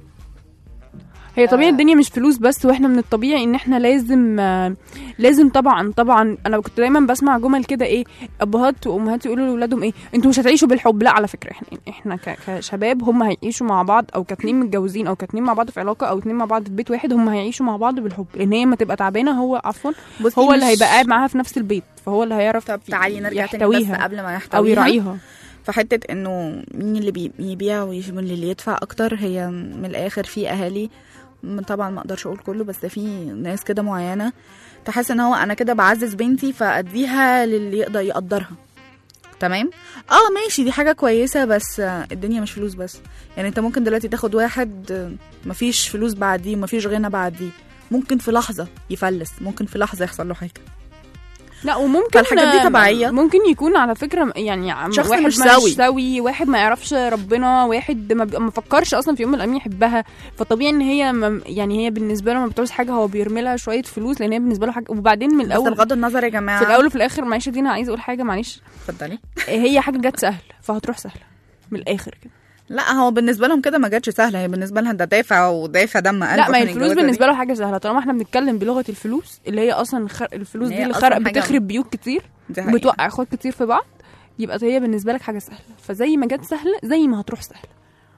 هي طبيعي الدنيا مش فلوس بس واحنا من الطبيعي ان احنا لازم آه، لازم طبعا طبعا انا كنت دايما بسمع جمل كده ايه ابهات وامهات يقولوا لاولادهم ايه انتوا مش هتعيشوا بالحب لا على فكره احنا احنا ك- كشباب هم هيعيشوا مع بعض او كاتنين متجوزين او كاتنين مع بعض في علاقه او اتنين مع بعض في بيت واحد هم هيعيشوا مع بعض بالحب لان هي ما تبقى تعبانه هو عفوا بصي هو اللي مش- هيبقى قاعد معاها في نفس البيت فهو اللي هيعرف طب تعالي نرجع تاني يحتويها بس قبل ما او يحتويها يراعيها فحته انه مين اللي بي- بيبيع ومين اللي يدفع اكتر هي من الاخر في اهالي م- طبعا ما اقدرش اقول كله بس في ناس كده معينه تحس ان هو انا كده بعزز بنتي فاديها للي يقدر يقدرها تمام اه ماشي دي حاجه كويسه بس آه، الدنيا مش فلوس بس يعني انت ممكن دلوقتي تاخد واحد آه، مفيش فلوس بعديه مفيش غنى بعديه ممكن في لحظه يفلس ممكن في لحظه يحصل له حاجه لا وممكن فالحاجات دي طبيعية. ممكن يكون على فكره يعني عم- شخص واحد مش مش سوي. سوي واحد ما يعرفش ربنا واحد ما, بي- ما فكرش اصلا في يوم من الايام يحبها فطبيعي ان هي ما يعني هي بالنسبه له ما بتعوز حاجه هو بيرمي لها شويه فلوس لان هي بالنسبه له حاجه وبعدين من بس الاول بغض النظر يا جماعه في الاول وفي الاخر معلش يا دينا عايزه اقول حاجه معلش اتفضلي هي حاجه جت سهل فهتروح سهله من الاخر كده لا هو بالنسبه لهم كده ما جاتش سهله هي بالنسبه لها ده دافع ودافع دم قلب لا ما هي عشان الفلوس يتجوزها بالنسبه دي. له حاجه سهله طالما احنا بنتكلم بلغه الفلوس اللي هي اصلا خر... الفلوس إن دي هي اللي أصلاً خرق حاجة- بتخرب بيوت كتير دي حقيقة. بتوقع اخوات كتير في بعض يبقى هي بالنسبه لك حاجه سهله فزي ما جت سهله زي ما هتروح سهله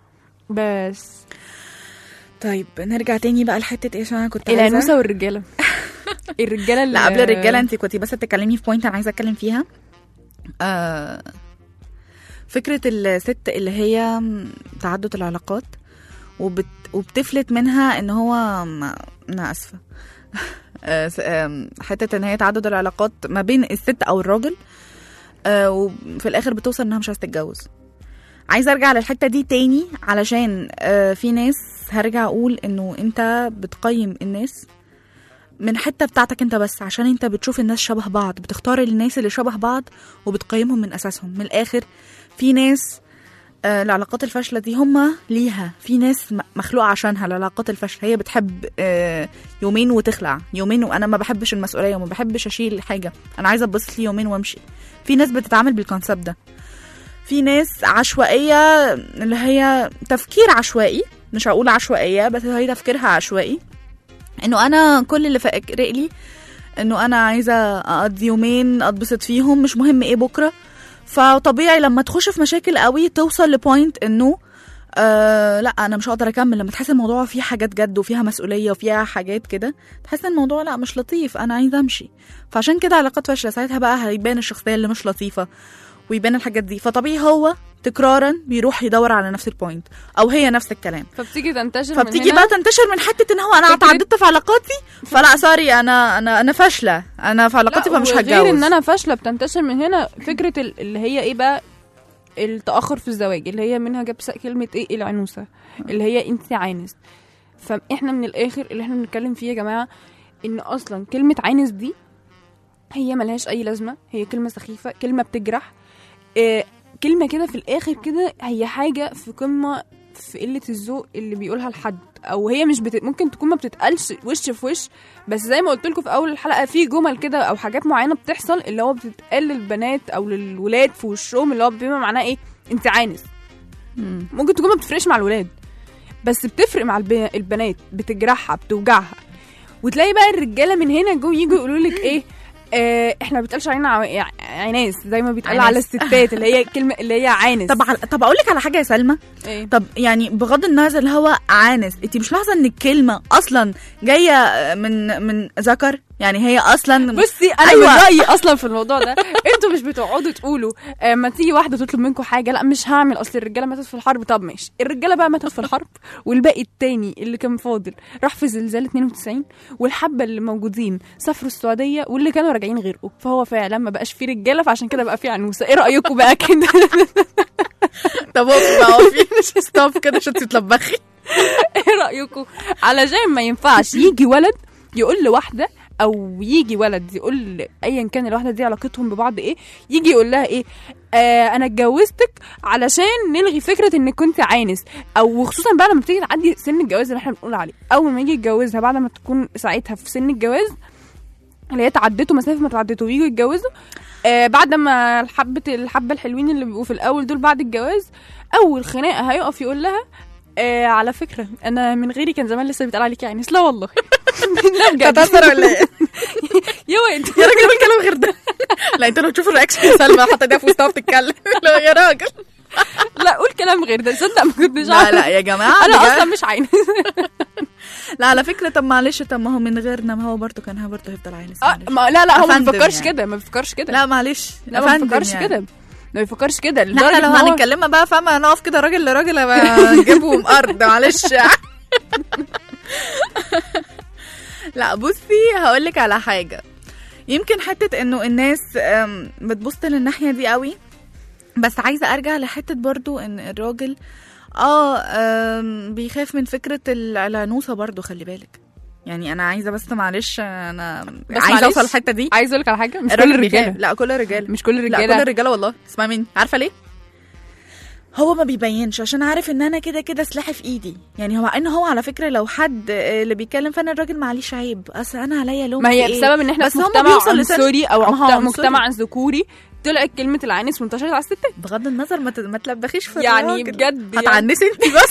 بس طيب نرجع تاني بقى لحته ايه عشان انا كنت عايزة- العنوسه والرجاله الرجاله اللي لا قبل الرجاله انت كنتي بس بتتكلمي في بوينت انا عايزه اتكلم فيها آه فكره الست اللي هي تعدد العلاقات وبت وبتفلت منها ان هو ما انا اسفه آه، س- آم، حته ان هي تعدد العلاقات ما بين الست او الراجل آه، وفي الاخر بتوصل انها مش عايزه تتجوز عايزه ارجع للحته دي تاني علشان آه، في ناس هرجع اقول انه انت بتقيم الناس من حته بتاعتك انت بس عشان انت بتشوف الناس شبه بعض بتختار الناس اللي شبه بعض وبتقيمهم من اساسهم من الاخر في ناس آه العلاقات الفاشله دي هما ليها في ناس م- مخلوقه عشانها العلاقات الفاشله هي بتحب آه يومين وتخلع يومين وانا ما بحبش المسؤوليه وما بحبش اشيل حاجه انا عايزه اتبسط لي يومين وامشي في ناس بتتعامل بالكونسبت ده في ناس عشوائيه اللي هي تفكير عشوائي مش هقول عشوائيه بس هي تفكيرها عشوائي انه انا كل اللي فارق لي انه انا عايزه اقضي يومين اتبسط فيهم مش مهم ايه بكره فطبيعي لما تخش في مشاكل قوي توصل لبوينت انه آه لا انا مش هقدر اكمل لما تحس الموضوع فيه حاجات جد وفيها مسؤوليه وفيها حاجات كده تحس ان الموضوع لا مش لطيف انا عايزه امشي فعشان كده علاقات فاشله ساعتها بقى هيبان الشخصيه اللي مش لطيفه ويبان الحاجات دي فطبيعي هو تكرارا بيروح يدور على نفس البوينت او هي نفس الكلام فبتيجي تنتشر فبتيجي من بقى هنا تنتشر من حته ان هو انا فكرة- اتعددت في علاقاتي فلا سوري انا انا انا فاشله انا في علاقاتي لا فمش وغير هتجوز ان انا فاشله بتنتشر من هنا فكره ال- اللي هي ايه بقى التاخر في الزواج اللي هي منها جاب س- كلمه ايه العنوسه اللي هي انت عانس فاحنا من الاخر اللي احنا بنتكلم فيه يا جماعه ان اصلا كلمه عانس دي هي ملهاش اي لازمه هي كلمه سخيفه كلمه بتجرح إيه كلمه كده في الاخر كده هي حاجه في قمه في قله الذوق اللي بيقولها لحد او هي مش بت... ممكن تكون ما بتتقالش وش في وش بس زي ما قلت لكم في اول الحلقه في جمل كده او حاجات معينه بتحصل اللي هو بتتقال للبنات او للولاد في وشهم اللي هو بما معناه ايه انت عانس مم. ممكن تكون ما بتفرقش مع الولاد بس بتفرق مع الب... البنات بتجرحها بتوجعها وتلاقي بقى الرجاله من هنا جو يجوا يقولوا لك ايه آه احنا ما بيتقالش علينا عو... عناس زي ما بيتقال عناس. على الستات اللي هي كلمه اللي هي عانس طب على- طب اقول لك على حاجه يا سلمى إيه؟ طب يعني بغض النظر اللي هو عانس انت مش لاحظه ان الكلمه اصلا جايه من من ذكر يعني هي اصلا بصي انا أيوة. أيوة. من رايي اصلا في الموضوع ده انتوا مش بتقعدوا تقولوا آه ما تيجي واحده تطلب منكم حاجه لا مش هعمل اصل الرجاله ماتت في الحرب طب ماشي الرجاله بقى ماتت في الحرب والباقي التاني اللي كان فاضل راح في زلزال 92 والحبه اللي موجودين سافروا السعوديه واللي كانوا راجعين غرقوا فهو فعلا ما بقاش في رجاله فعشان كده بقى في عنوسه ايه رايكم بقى كده طب اقف بقى اقفي ستوب كده عشان تتلبخي ايه رايكم علشان ما ينفعش يجي ولد يقول لواحده او يجي ولد يقول ايا كان الواحده دي علاقتهم ببعض ايه يجي يقول لها ايه آه انا اتجوزتك علشان نلغي فكره انك كنت عانس او خصوصا بقى لما بتيجي تعدي سن الجواز اللي احنا بنقول عليه اول ما يجي يتجوزها بعد ما تكون ساعتها في سن الجواز اللي هي تعدته مسافه ما تعدته ويجوا يتجوزوا آه بعد ما الحبه الحبه الحلوين اللي بيبقوا في الاول دول بعد الجواز اول خناقه هيقف يقول لها آه على فكره انا من غيري كان زمان لسه بيتقال عليك عانس لا والله لا بجد بتهزر ولا ايه؟ يا واد يا راجل قول كلام غير ده لا انتوا لو تشوفوا الرياكشن يا سلمى حاطه ايديها في وسطها بتتكلم لا يا راجل لا قول كلام غير ده تصدق ما كنتش لا عارفة. لا يا جماعه انا بجد. اصلا مش عانس لا على فكره طب معلش طب ما هو من غيرنا ما هو برضه كان برضه هيفضل عانس آه، معلش. ما لا لا هو ما أفندم بيفكرش يعني. كده ما بيفكرش كده لا معلش لا ما أفندم بيفكرش يعني. كده ما بيفكرش كده لا لدرجه احنا لو إن هو- هنتكلمها بقى فاهمه نقف كده راجل لراجل أبقى نجيبهم ارض معلش لا بصي هقولك على حاجه يمكن حته انه الناس أم، بتبص للناحيه دي قوي بس عايزه ارجع لحته برضو ان الراجل اه أم، بيخاف من فكره العنوسه برضو خلي بالك يعني انا عايزه بس معلش انا بس عايزه معلش، اوصل الحته دي عايزه اقول لك على حاجه مش كل الراجل الرجاله بيخاف. لا كل الرجاله مش كل لا كل الرجاله الرجاله والله اسمع مني عارفه ليه هو ما بيبينش عشان عارف ان انا كده كده سلاحي في ايدي يعني هو ان هو على فكره لو حد آه، اللي بيتكلم فانا الراجل معليش عيب اصل انا عليا لوم ما في هي إيه؟ بسبب ان احنا بس في هما مجتمع بيوصل لسن- عنصري او ما هو عمت- عنصري. مجتمع ذكوري طلعت كلمه العنس منتشره على الستات بغض النظر ما ت- ما تلبخيش في يعني الراجل. بجد يعني. هتعنسي انت بس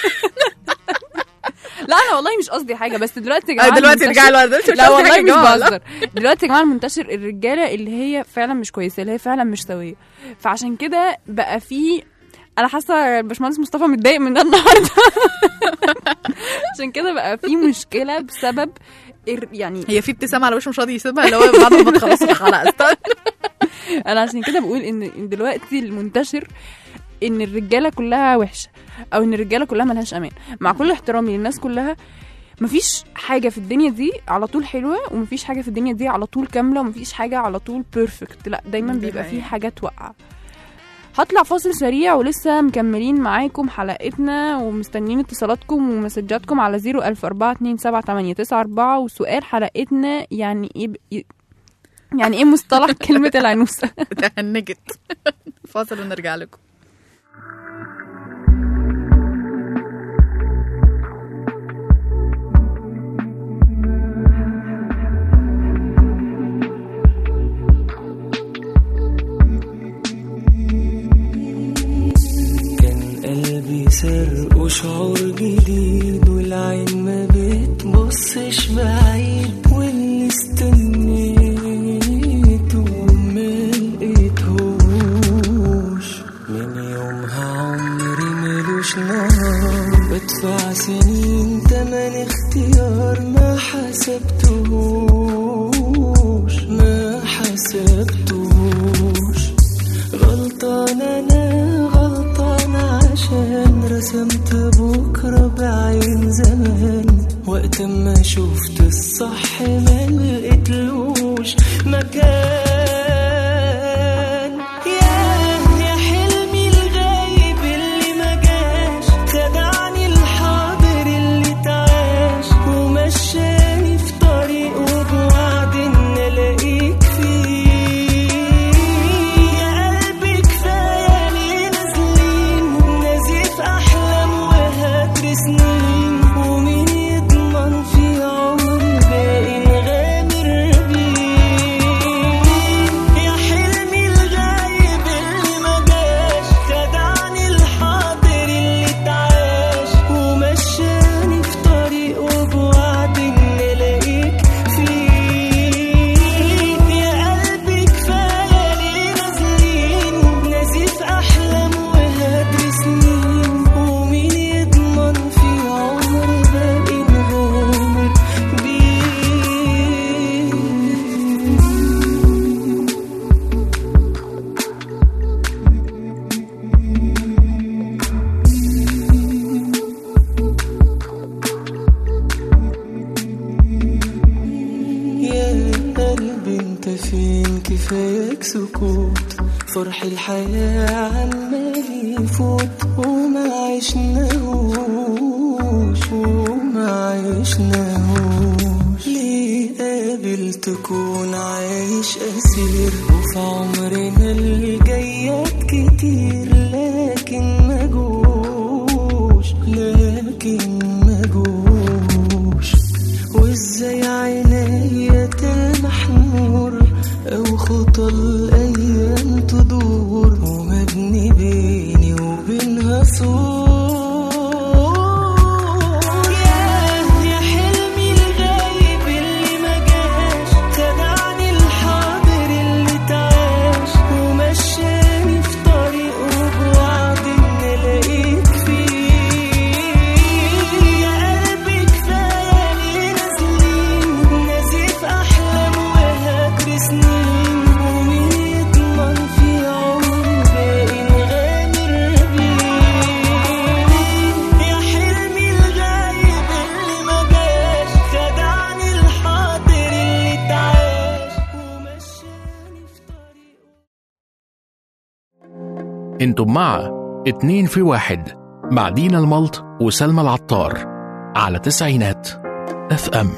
لا انا والله مش قصدي حاجه بس دلوقتي يا جماعه دلوقتي المنتشر- رجعي لورا دلوقتي مش لا قصدي والله حاجة مش يا جماعة، لا. بهزر دلوقتي يا جماعه المنتشر الرجاله اللي هي فعلا مش كويسه اللي هي فعلا مش سويه فعشان كده بقى في انا حاسه الباشمهندس مصطفى متضايق من ده النهارده عشان كده بقى في مشكله بسبب الر- يعني هي في ابتسامه على وشه مش راضي يسيبها اللي هو بعد ما تخلصوا الحلقه استنى انا عشان كده بقول ان إن دلوقتي المنتشر ان الرجاله كلها وحشه او ان الرجاله كلها ملهاش امان مع كل احترامي للناس كلها مفيش حاجة في الدنيا دي على طول حلوة ومفيش حاجة في الدنيا دي على طول كاملة ومفيش حاجة على طول بيرفكت لا دايما دي بيبقى فيه حقيقة. حاجات واقعة هطلع فاصل سريع ولسه مكملين معاكم حلقتنا ومستنيين اتصالاتكم ومسجاتكم على 004278994 وسؤال حلقتنا يعني ايه ب... يعني ايه مصطلح كلمة العنوسة تهنجت فاصل ونرجع لكم كان قلبي سرق وشعور جديد والعين ما بتبصش بعيد واللي استنيته ما لقيتهوش من يومها عمري ملوش نهار بدفع سنين تمن اختيار ما حسبتهوش ما حسبتهوش غلطان انا غلطان عشان رسمت بكرة بعين زمان وقت ما شفت الصح ما لقيتلوش مكان ياه يا حلمي الغايب اللي ما جاش خدعني الحاضر اللي تعاش ومشاني في طريقه بوعد ان الاقيك فيه يا قلبي كفايه ليه نازلين نزيف احلام وهدر سنين ومين يضمن في عمر باقي نغامر بيه يا حلمي الغايب اللي ما جاش خدعني الحاضر اللي تعاش ومشاني في طريقه بوعد ان الاقيك فيه يا قلبي كفايه ليه نازلين نزيف احلام وهدر سنين ومين يضمن في عمر باقي نغامر بيه يا قلبي انت فين كفاياك سكوت فرح الحياة عمال يفوت وما عشناهوش وما عشناهوش ليه قابل تكون عايش أسير وفي عمرنا الجايات كتير لكن ما جوش لكن ما جوش وازاي عينيا تلمح نور او خطى الايام تدور ومبني بيني وبينها سور ياه يا حلمي الغايب اللي ما جاش خدعني الحاضر اللي تعاش ومشاني في طريقه بوعد ان الاقيك فيه يا قلبي كفايه ليه نازلين نزيف احلام وهدر سنين ومين يضمن في عمر انتم مع اتنين في واحد مع دينا الملط وسلمى العطار على تسعينات اف ام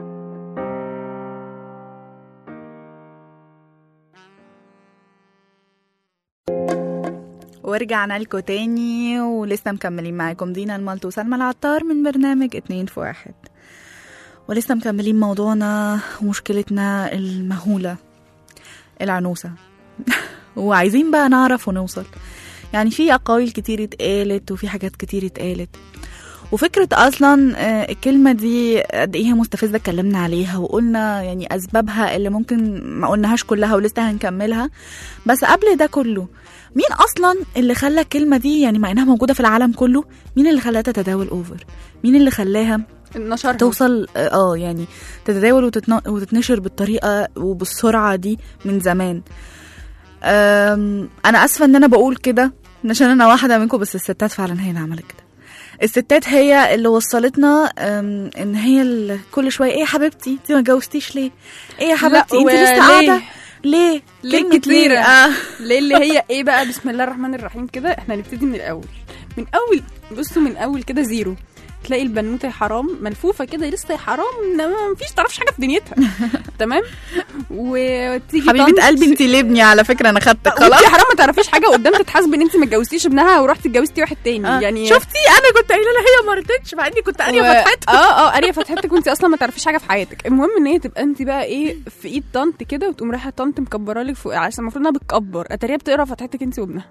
ورجعنا لكم تاني ولسه مكملين معاكم دينا المالت وسلمى العطار من برنامج اتنين في واحد ولسه مكملين موضوعنا ومشكلتنا المهولة العنوسة وعايزين بقى نعرف ونوصل يعني في أقاويل كتير اتقالت وفي حاجات كتير اتقالت وفكرة أصلا آه، الكلمة دي قد إيه هي مستفزة اتكلمنا عليها وقلنا يعني أسبابها اللي ممكن ما قلناهاش كلها ولسه هنكملها بس قبل ده كله مين أصلا اللي خلى الكلمة دي يعني مع إنها موجودة في العالم كله مين اللي خلاها تتداول أوفر مين اللي خلاها نشرها توصل اه يعني تتداول وتتن... وتتنشر بالطريقه وبالسرعه دي من زمان أم... انا اسفه ان انا بقول كده عشان انا واحده منكم بس الستات فعلا هي اللي عملت كده الستات هي اللي وصلتنا أم... ان هي اللي كل شويه ايه يا حبيبتي انت ما اتجوزتيش ليه ايه يا حبيبتي انت وليه؟ لسه قاعده ليه ليه كلمة كتيرة؟ آه. ليه اللي هي ايه بقى بسم الله الرحمن الرحيم كده احنا نبتدي من الاول من اول بصوا من اول كده زيرو تلاقي البنوته يا حرام ملفوفه كده لسه يا حرام انما مفيش تعرفش حاجه في دنيتها تمام وتيجي حبيبه طنط- قلبي انت لابني على فكره انا خدتك وانت خلاص يا حرام ما تعرفيش حاجه قدام تتحاسبي ان انت ما اتجوزتيش ابنها ورحتي اتجوزتي واحد تاني آه. يعني شفتي انا كنت قايله لها هي ما رضتش مع اني كنت قاريه و- فتحتها اه اه قاريه فتحتك وانت اصلا ما تعرفيش حاجه في حياتك المهم ان هي تبقى انت بقى ايه في ايد طنط كده وتقوم رايحه طنط مكبره لك فوق عشان المفروض انها بتكبر اتاريها بتقرا فتحتك انت وابنها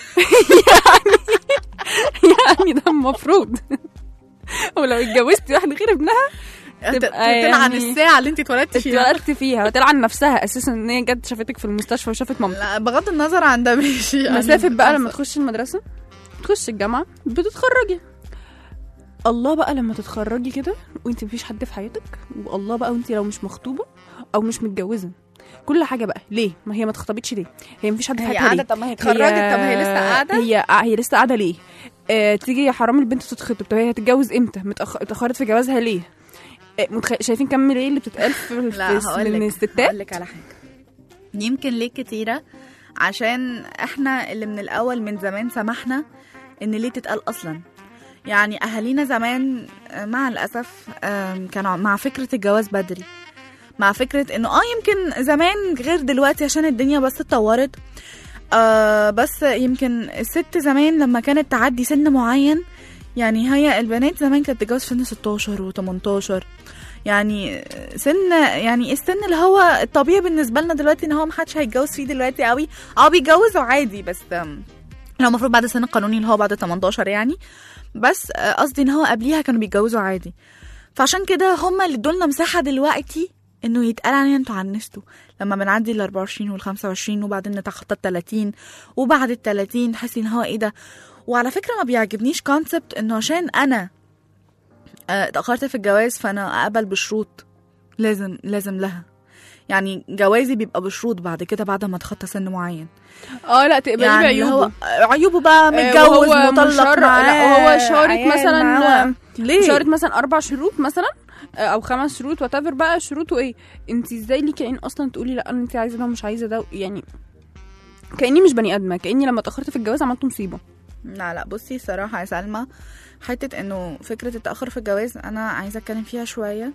يعني يعني ده المفروض ولو اتجوزتي واحد غير ابنها تبقى تلعن يعني الساعه اللي انت اتولدتي فيها اتولدت فيها وتلعن نفسها اساسا ان هي جت شافتك في المستشفى وشافت مامتك لا بغض النظر عن ده ماشي يعني مسافة بقى عارفة. لما تخش المدرسة تخش الجامعة بتتخرجي الله بقى لما تتخرجي كده وانت مفيش حد في حياتك والله بقى وانت لو مش مخطوبة او مش متجوزة كل حاجة بقى ليه ما هي ما اتخطبتش ليه هي مفيش حد في هي حياتها قاعده ليه طب ما هي اتخرجت طب هي لسه قاعده هي هي لسه قاعدة ليه آه تيجي يا حرام البنت تتخطب طب هي هتتجوز امتى متأخ... اتأخرت في جوازها ليه آه متخ... شايفين كم ايه اللي بتتقال في لا في- هقول من لك الستات هقول لك على حاجه يمكن ليه كتيره عشان احنا اللي من الاول من زمان سمحنا ان ليه تتقال اصلا يعني اهالينا زمان آه، مع الاسف آم، كانوا مع فكره الجواز بدري مع فكره انه اه يمكن زمان غير دلوقتي عشان الدنيا بس اتطورت آه بس يمكن الست زمان لما كانت تعدي سن معين يعني هي البنات زمان كانت تتجوز في سن 16 و18 يعني سن يعني السن اللي هو الطبيعي بالنسبه لنا دلوقتي ان هو محدش هيتجوز فيه دلوقتي قوي اه بيتجوزوا عادي بس آم، هو المفروض بعد السن القانوني اللي هو بعد 18 يعني بس آه، قصدي ان هو قبليها كانوا بيتجوزوا عادي فعشان كده هم اللي ادولنا مساحه دلوقتي انه يتقال علينا انتوا عنستوا لما بنعدي ال 24 وال 25 وبعدين نتخطى ال 30 وبعد ال 30 تحسي ان هو ايه ده وعلى فكره ما بيعجبنيش كونسبت انه عشان انا آه، اتاخرت في الجواز فانا اقبل بشروط لازم لازم لها يعني جوازي بيبقى بشروط بعد كده بعد ما اتخطى سن معين اه لا تقبلي يعني بعيوبه هو عيوبه بقى آه، متجوز وهو مطلق مشار- معاه لا، وهو شارط عيال مثلا- معاه. ليه شارط مثلا اربع شروط مثلا آه، او خمس شروط وات بقى شروطه ايه انت ازاي ليكي عين اصلا تقولي لا انت عايزه ده ومش عايزه ده يعني كاني مش بني ادمه كاني لما اتاخرت في الجواز عملت مصيبه لا لا بصي صراحة يا سلمى حتة انه فكرة التأخر في الجواز انا عايزة اتكلم فيها شوية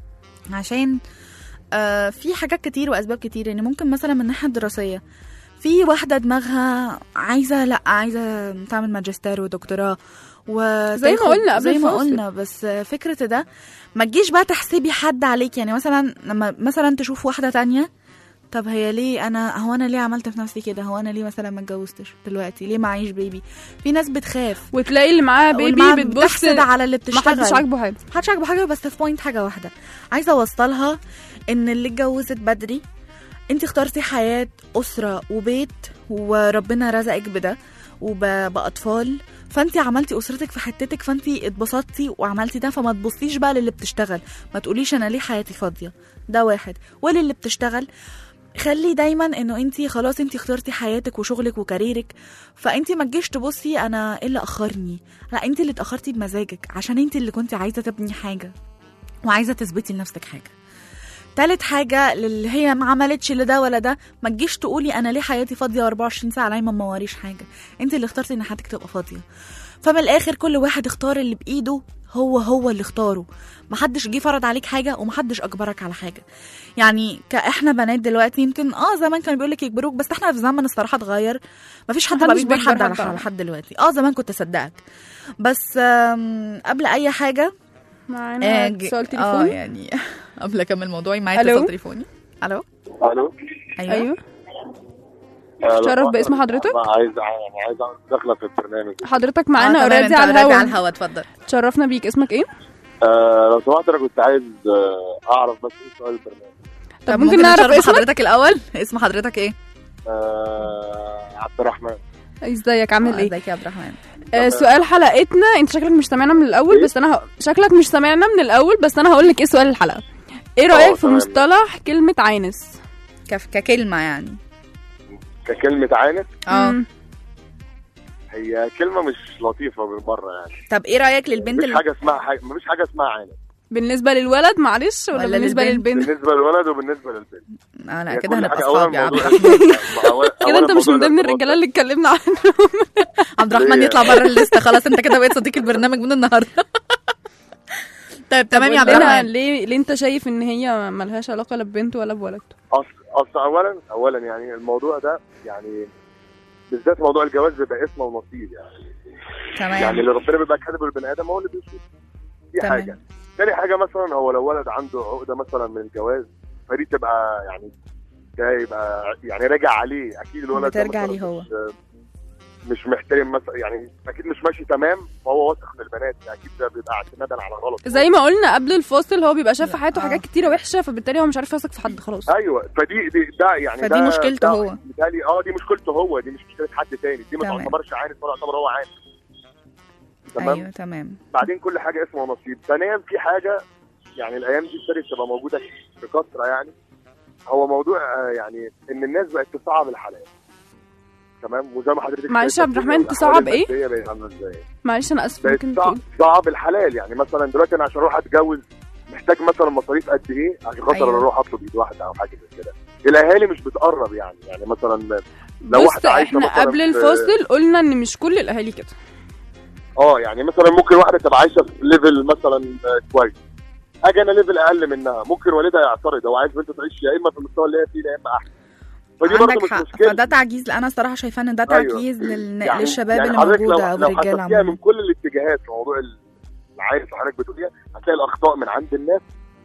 عشان آه في حاجات كتير واسباب كتير يعني ممكن مثلا من الناحية الدراسية في واحدة دماغها عايزة لا عايزة تعمل ماجستير ودكتوراه و زي ما قلنا قبل زي ما الفاصل. قلنا بس فكرة ده ما تجيش بقى تحسبي حد عليك يعني مثلا لما مثلا تشوف واحدة تانية طب هي ليه انا هو انا ليه عملت في نفسي كده هو انا ليه مثلا ما اتجوزتش دلوقتي ليه معيش بيبي في ناس بتخاف وتلاقي اللي معاه واللي بيبي معاها بتبص بتحسد على اللي ما بتشتغل حدش عاجبه حاجه محدش عاجبه حاجه بس في بوينت حاجه واحده عايزه اوصلها ان اللي اتجوزت بدري انت اخترتي حياه اسره وبيت وربنا رزقك بده وباطفال فانت عملتي اسرتك في حتتك فانت اتبسطتي وعملتي ده فما تبصيش بقى للي بتشتغل ما تقوليش انا ليه حياتي فاضيه ده واحد وللي بتشتغل خلي دايما انه انت خلاص انت اخترتي حياتك وشغلك وكاريرك فانت ما تجيش تبصي انا ايه اللي اخرني لا انت اللي اتاخرتي بمزاجك عشان انت اللي كنت عايزه تبني حاجه وعايزه تثبتي لنفسك حاجه تالت حاجة اللي هي ما عملتش لده ولا ده ما تجيش تقولي انا ليه حياتي فاضية 24 ساعة نايمة ما وريش حاجة انت اللي اخترتي ان حياتك تبقى فاضية فمن الاخر كل واحد اختار اللي بايده هو هو اللي اختاره محدش جه فرض عليك حاجة ومحدش اجبرك على حاجة يعني كاحنا بنات دلوقتي يمكن اه زمان كانوا بيقول لك يجبروك بس احنا في زمن الصراحة اتغير مفيش حد بقى محدش بيجبر بيجبر حد على حد على حد لحد دلوقتي اه زمان كنت اصدقك بس آم، قبل اي حاجة معانا آه، ج- سؤال اه تليفون يعني قبل اكمل موضوعي معايا ألو؟ اتصال تليفوني الو الو ايوه, ايوه آه، تشرف لو- باسم حضرتك؟ أنا عايز يعني عايز اعمل دخله في البرنامج حضرتك آه، معانا تمام، اوريدي انت على already الهوا على الهوا اتفضل تشرفنا بيك اسمك ايه آه لو سمحت انا كنت عايز آه اعرف بس ايه سؤال البرنامج طب ممكن نعرف نشرف اسمك حضرتك الاول اسم حضرتك ايه آه عبد الرحمن ازيك عامل آه، ايه ازيك يا عبد الرحمن آه سؤال حلقتنا انت شكلك مش سامعنا من الاول إيه؟ بس انا ه... شكلك مش سامعنا من الاول بس انا هقول لك ايه سؤال الحلقه ايه اه، رايك في تمام. مصطلح كلمه عانس كف ككلمه يعني ككلمه عانس اه مم. هي كلمه مش لطيفه بالمره يعني طب ايه رايك للبنت مفيش اللي حاجه اسمها حاجه مفيش حاجه اسمها عانس بالنسبه للولد معلش ولا, ولا بالنسبه للبنت؟ للبنت بالنسبه للولد وبالنسبه للبنت اه لا هي كده كل هنبقى حاجة أولاً اصحاب يا عبد موضوع- الرحمن أولاً كده انت مش من موضوع ضمن الارتباط الرجاله اللي اتكلمنا عنهم عبد الرحمن ليه؟ يطلع بره الليسته خلاص انت كده بقيت صديق البرنامج من النهارده طيب تمام يا عبد قول لنا الرحمن ليه ليه انت شايف ان هي ملهاش علاقه لا ببنت ولا بولد اصل اصل اولا اولا يعني الموضوع ده يعني بالذات موضوع الجواز بيبقى اسمه ونصيب يعني يعني تمام اللي ربنا بيبقى كاتبه للبني ادم هو اللي بيشوف دي تمام. حاجه تاني حاجه مثلا هو لو ولد عنده عقده مثلا من الجواز فدي تبقى يعني ده يبقى يعني راجع عليه اكيد الولد ده بترجع مثلاً ليه هو. مش, مش محترم مثلا يعني اكيد مش ماشي تمام فهو واثق من البنات اكيد ده بيبقى اعتمادا على غلط زي ما قلنا قبل الفاصل هو بيبقى شاف في لا، حياته آه. حاجات كتيره وحشه فبالتالي هو مش عارف يثق في حد خلاص ايوه فدي دي ده يعني فدي ده مشكلته ده هو. بالتالي اه دي مشكلته هو دي مش مشكله حد تاني دي ما تمام. تعتبرش عانس ولا يعتبر هو عانس تمام ايوه تمام بعدين كل حاجه اسمه نصيب ثانيا في حاجه يعني الايام دي ابتدت تبقى موجوده بكثره يعني هو موضوع آه، يعني ان الناس بقت تصعب الحلال تمام وزي ما حضرتك معلش شايفة يا عبد الرحمن، الدنيا تصعب والأحوال إيه؟ المادية بقت عاملة ازاي معلش انا اسف بقت ممكن صعب, تقول صعب الحلال يعني مثلا دلوقتي انا عشان اروح اتجوز محتاج مثلا مصاريف قد ايه عشان خاطر أيوة. اروح اطلب ايد واحده او حاجه زي كده الاهالي مش بتقرب يعني يعني مثلا لو بص واحده عايشه احنا مثلا قبل في- الفاصل قلنا ان مش كل الاهالي كده اه يعني مثلا ممكن واحده تبقى عايشه في ليفل مثلا آه، كويس اجي انا ليفل اقل منها ممكن والدها يعترض هو عايز بنته تعيش يا اما في المستوى اللي هي فيه يا اما احسن فدي برضه عندك مش حق مشكله فده تعجيز انا الصراحه شايفاه ان ده أيوة. تعجيز لل... يعني- للشباب يعني اللي حضرتك موجوده او لو, لو الرجاله حسبتيها من عموما كل الاتجاهات في موضوع العائل اللي حضرتك بتقوليها هتلاقي الاخطاء من عند الناس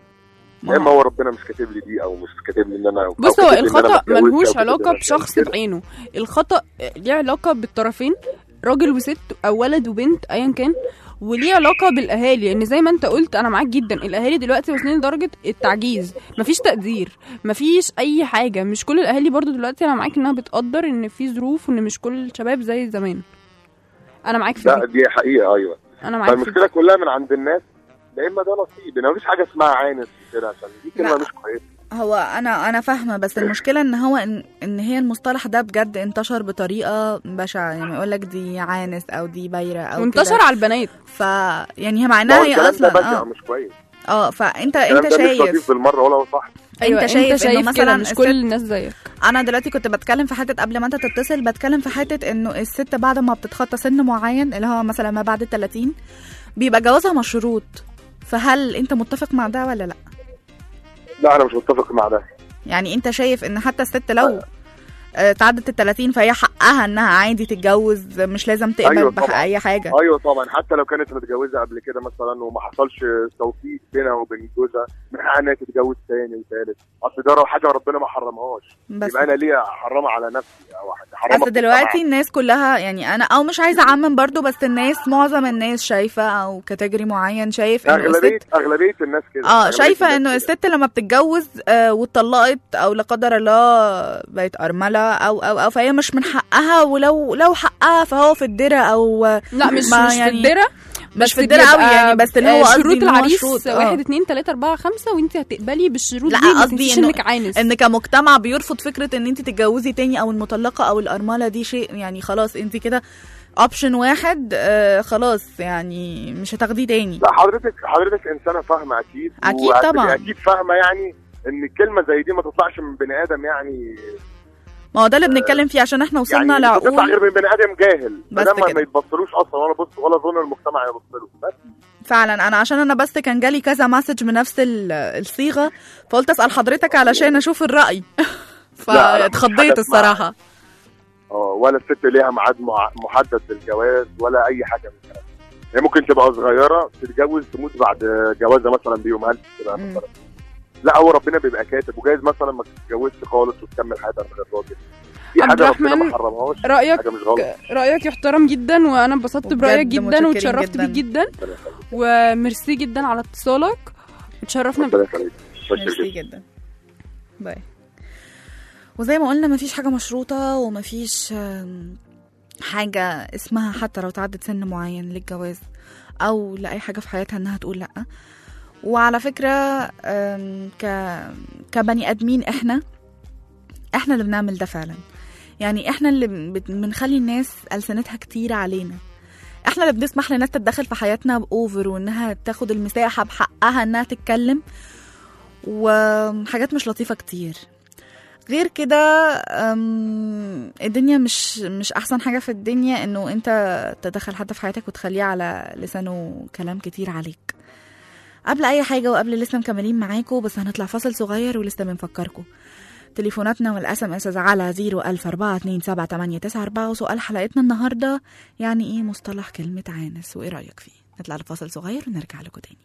ما يا اما هو- هو ربنا مش كاتب لي دي او مش كاتب لي ان انا أو بص هو كاتب لي إن أنا ما الخطا اتجوزش ملهوش أو كاتب لي علاقه إن أنا بشخص كده. بعينه الخطا ليه علاقه بالطرفين راجل وست او ولد وبنت ايا كان وليه علاقه بالاهالي لان زي ما انت قلت انا معاك جدا الاهالي دلوقتي واصلين لدرجه التعجيز مفيش تقدير مفيش اي حاجه مش كل الاهالي برضو دلوقتي انا معاك انها بتقدر ان في ظروف وان مش كل الشباب زي زمان انا معاك في لا دي دي حقيقه ايوه انا معاك في دي فالمشكله كلها من عند الناس يا اما ده نصيب يعني مفيش حاجه اسمها عانس كده عشان دي كلمه لا. مش كويسه هو انا انا فاهمه بس المشكله ان هو ان, إن هي المصطلح ده بجد انتشر بطريقه بشعه يعني يقول لك دي عانس او دي بايره او وانتشر كده. على البنات ف يعني هي مع ما انها هو هي الكلام ده اصلا بشع اه مش كويس اه فانت الكلام انت ده مش لطيف شايف بالمره ولا هو صح أيوة انت شايف, انه كده مثلا مش الست- كل الناس زيك انا دلوقتي كنت بتكلم في حته قبل ما انت تتصل بتكلم في حته انه الست بعد ما بتتخطى سن معين اللي هو مثلا ما بعد ال 30 بيبقى جوازها مشروط فهل انت متفق مع ده ولا لا لا انا مش متفق مع ده يعني انت شايف ان حتى الست لو آه، تعدت ال 30 فهي حقها انها عادي تتجوز مش لازم تقبل أيوة بح- طبعاً. اي حاجه ايوه طبعا حتى لو كانت متجوزه قبل كده مثلا وما حصلش توفيق بينها وبين جوزها من حقها انها تتجوز تاني وثالث اصل ده حاجه ربنا ما حرمهاش بس يبقى انا ليه احرمها على نفسي او احرمها بس دلوقتي الناس كلها يعني انا او مش عايزه اعمم برضو بس الناس معظم الناس شايفه او كاتيجوري معين شايف انه اغلبيه الست اغلبيه الناس كده اه أغلبية شايفه الناس انه كده. الست لما بتتجوز آه واتطلقت او لا قدر الله بقت ارمله او او او فهي مش من حقها ولو لو حقها فهو في الدره او لا مش ما مش في يعني- الدره مش بس في الدره قوي بيبقى، يعني بس اللي هو آه، قصدي شروط إن هو العريس شروط، آه. واحد اتنين تلاته اربعه خمسه وانت هتقبلي بالشروط لا دي ما قصدي تنسيش إنه- انك عانس ان كمجتمع بيرفض فكره ان انت تتجوزي تاني او المطلقه او الارمله دي شيء يعني خلاص انت كده اوبشن واحد آه خلاص يعني مش هتاخديه تاني لا حضرتك حضرتك انسانه فاهمه اكيد أكيد وهتبقي طبعاً. اكيد فاهمه يعني ان الكلمه زي دي ما تطلعش من بني ادم يعني ما هو ده اللي بنتكلم فيه عشان احنا وصلنا يعني مش تطلع لعقول غير من بني ادم جاهل بس ده ما- كده. ما يتبصلوش اصلا ولا بص ولا ظن المجتمع يبص له بس فعلا انا عشان انا بس كان جالي كذا مسج من نفس ال- الصيغه فقلت اسال حضرتك علشان اشوف الراي لا، مفيش حاجة فاتخضيت اسمها- الصراحه اه ولا الست ليها ميعاد مع- محدد للجواز ولا اي حاجه من الكلام ده. هي ممكن تبقى صغيره تتجوز تموت بعد جوازها مثلا بيوم هل تبقى مم. مثلا لا هو ربنا بيبقى كاتب وجايز مثلا ما تتجوزش خالص وتكمل حياتها من غير راجل دي عبد حاجه ربنا الرحمن، ما حرمهاش رأيك حاجه مش غلط رأيك يحترم جدا وأنا انبسطت وبجد برأيك جدا متشكرين واتشرفت جداً. بيك جدا ربنا يخليك. وميرسي جدا على اتصالك وتشرفنا ربنا بيك يخليك شكراً ميرسي جداً. جدا باي وزي ما قلنا مفيش حاجة مشروطة ومفيش آم، حاجة اسمها حتى لو تعدت سن معين للجواز أو لأي حاجة في حياتها إنها تقول لأ وعلى فكرة آم، ك... كبني آدمين إحنا إحنا اللي بنعمل ده فعلا يعني إحنا اللي بت- بنخلي الناس ألسنتها كتير علينا احنا اللي بنسمح لناس تتدخل في حياتنا باوفر وانها تاخد المساحه بحقها انها تتكلم وحاجات مش لطيفه كتير غير كده أم، الدنيا مش مش احسن حاجه في الدنيا انه انت تدخل حد في حياتك وتخليه على لسانه كلام كتير عليك قبل اي حاجه وقبل لسه مكملين معاكم بس هنطلع فاصل صغير ولسه بنفكركم تليفوناتنا والاس ام اس على 010427894 وسؤال حلقتنا النهارده يعني ايه مصطلح كلمه عانس وايه رايك فيه نطلع لفاصل صغير ونرجع لكم تاني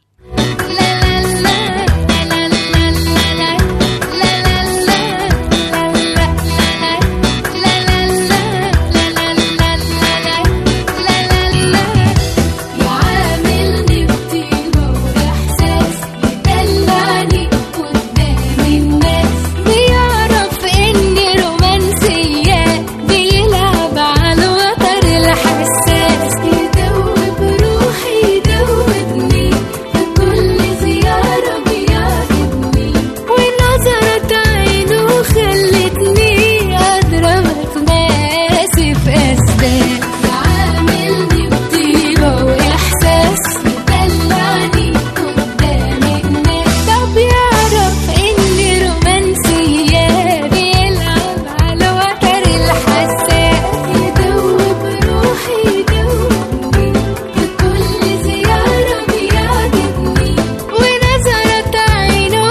يعاملني بطيبة وإحساس يدلعني قدام الناس بيعرف إني رومانسية بيلعب على الوتر الحساس يدوب روحي يدوبني في كل زيارة بيعجبني ونظرة عينه خلتني أضرب ماسي في أسباب يعاملني بطيبة وإحساس يدلعني قدام الناس طب يعرف إني رومانسية بيلعب على وتر الحساس يدوب روحي يدوبني في كل زيارة بيعجبني ونظرة عينه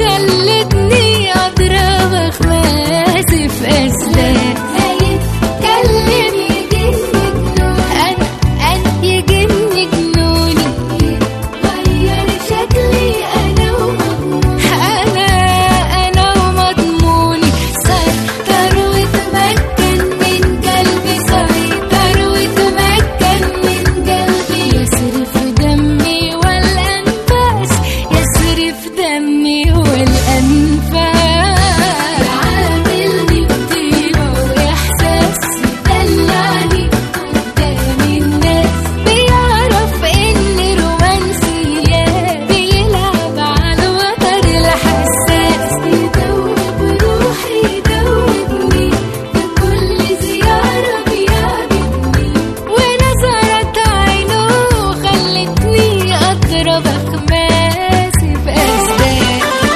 خلتني أضرب خماسي في أسباب هيتكلم يجن جنون أنا أنا يجن جنوني غير شكلي أنا ومضموني أنا أنا ومضموني سيطر وتمكن من قلبي سيطر وتمكن من قلبي يصرف دمي والأنفاس يصرف دمي والأنفاس يعاملني بطيبة وإحساس يدلعني قدام الناس بيعرف إني رومانسية بيلعب على الوتر الحساس يدوب روحي يدوبني في كل زيارة بيعجبني ونظرة عينه خلتني أضرب أخماسي في أسباب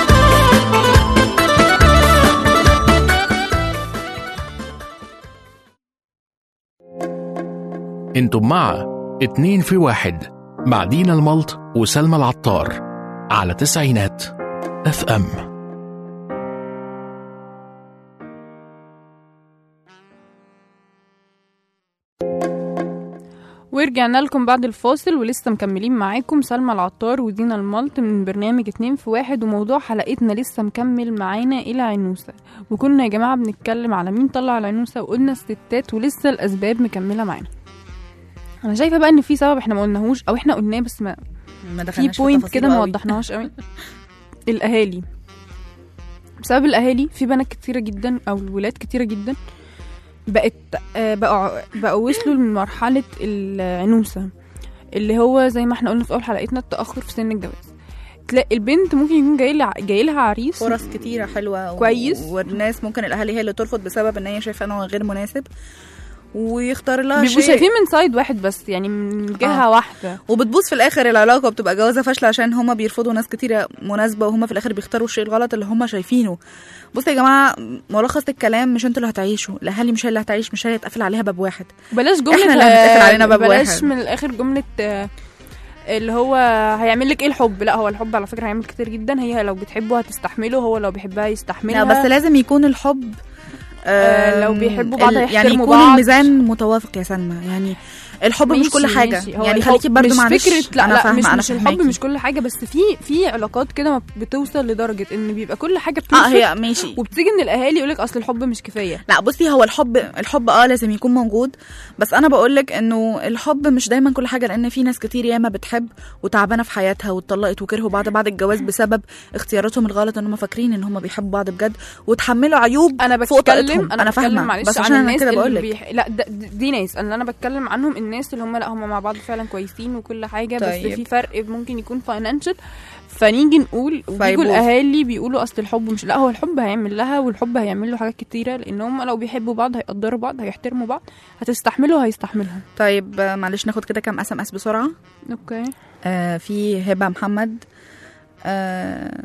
انتم مع اتنين في واحد مع دينا الملط وسلمى العطار على تسعينات اف ام ورجعنا لكم بعد الفاصل ولسه مكملين معاكم سلمى العطار ودينا الملط من برنامج اتنين في واحد وموضوع حلقتنا لسه مكمل معانا إلى عنوسة وكنا يا جماعة بنتكلم على مين طلع العنوسة وقلنا الستات ولسه الأسباب مكملة معانا أنا شايفة بقى إن في سبب احنا ما قلناهوش أو احنا قلناه بس ما ما في دخلناش بوينت تفاصيله كده ما قوي. وضحناهاش قوي الاهالي بسبب الاهالي في بنات كتيره جدا او الولاد كتيره جدا بقت آه، بقوا بقوا وصلوا لمرحله العنوسه اللي هو زي ما احنا قلنا في اول حلقتنا التاخر في سن الجواز تلاقي البنت ممكن يكون جاي لها جاي لها عريس فرص كتيرة حلوة و- كويس. والناس ممكن الأهالي هي اللي ترفض بسبب إن هي شايفة إن هو غير مناسب ويختار لها بيبقوا شيء شايفين من سايد واحد بس يعني من جهه آه. واحده وبتبوظ في الاخر العلاقه وبتبقى جوازه فاشله عشان هما بيرفضوا ناس كتيره مناسبه وهما في الاخر بيختاروا الشيء الغلط اللي هما شايفينه بصوا يا جماعه ملخص الكلام مش انتوا اللي هتعيشوا الاهالي مش هي اللي هتعيش مش هي اللي هيتقفل عليها باب واحد بلاش جمله إحنا اللي هنتقفل علينا باب بلاش واحد. من الاخر جمله آه، اللي هو هيعمل لك ايه الحب لا هو الحب على فكره هيعمل كتير جدا هي لو بتحبه هتستحمله هو لو بيحبها يستحملها لا بس لازم يكون الحب آه، لو آم، بيحبوا بعض ال- يعني هيحترموا يكون بعض. الميزان متوافق يا سلمى يعني الحب مش كل ماشي، حاجه ماشي. هو يعني الحب خليكي برضو مش معلش فكرة لا انا لا فاهمه مش, انا مش الحب فاهماكي. مش كل حاجه بس في في علاقات كده ما بتوصل لدرجه ان بيبقى كل حاجه اه هي perfect ماشي وبتيجي من الاهالي يقولك اصل الحب مش كفايه لا بصي هو الحب الحب اه لازم يكون موجود بس انا بقول لك انه الحب مش دايما كل حاجه لان في ناس كتير ياما بتحب وتعبانه في حياتها واتطلقت وكرهوا بعض بعد الجواز بسبب اختياراتهم الغلط ان هم فاكرين ان هم بيحبوا بعض بجد وتحملوا عيوب انا فوق بتكلم طاقتهم. انا, انا بتكلم فاهمه معلش بس عن عشان انا الناس كده اللي بقول لك بيح... لا ده دي ناس اللي انا بتكلم عنهم الناس اللي هم لا هم مع بعض فعلا كويسين وكل حاجه طيب. بس في فرق ممكن يكون فاينانشال فنيجي نقول وبيجوا فيبوظ. الاهالي بيقولوا اصل الحب مش لا هو الحب هيعمل لها والحب هيعمل له حاجات كتيره لان هم لو بيحبوا بعض هيقدروا بعض هيحترموا بعض هتستحملوا هيستحملها طيب آه، معلش ناخد كده كام اس ام اس بسرعه اوكي آه في هبه محمد آه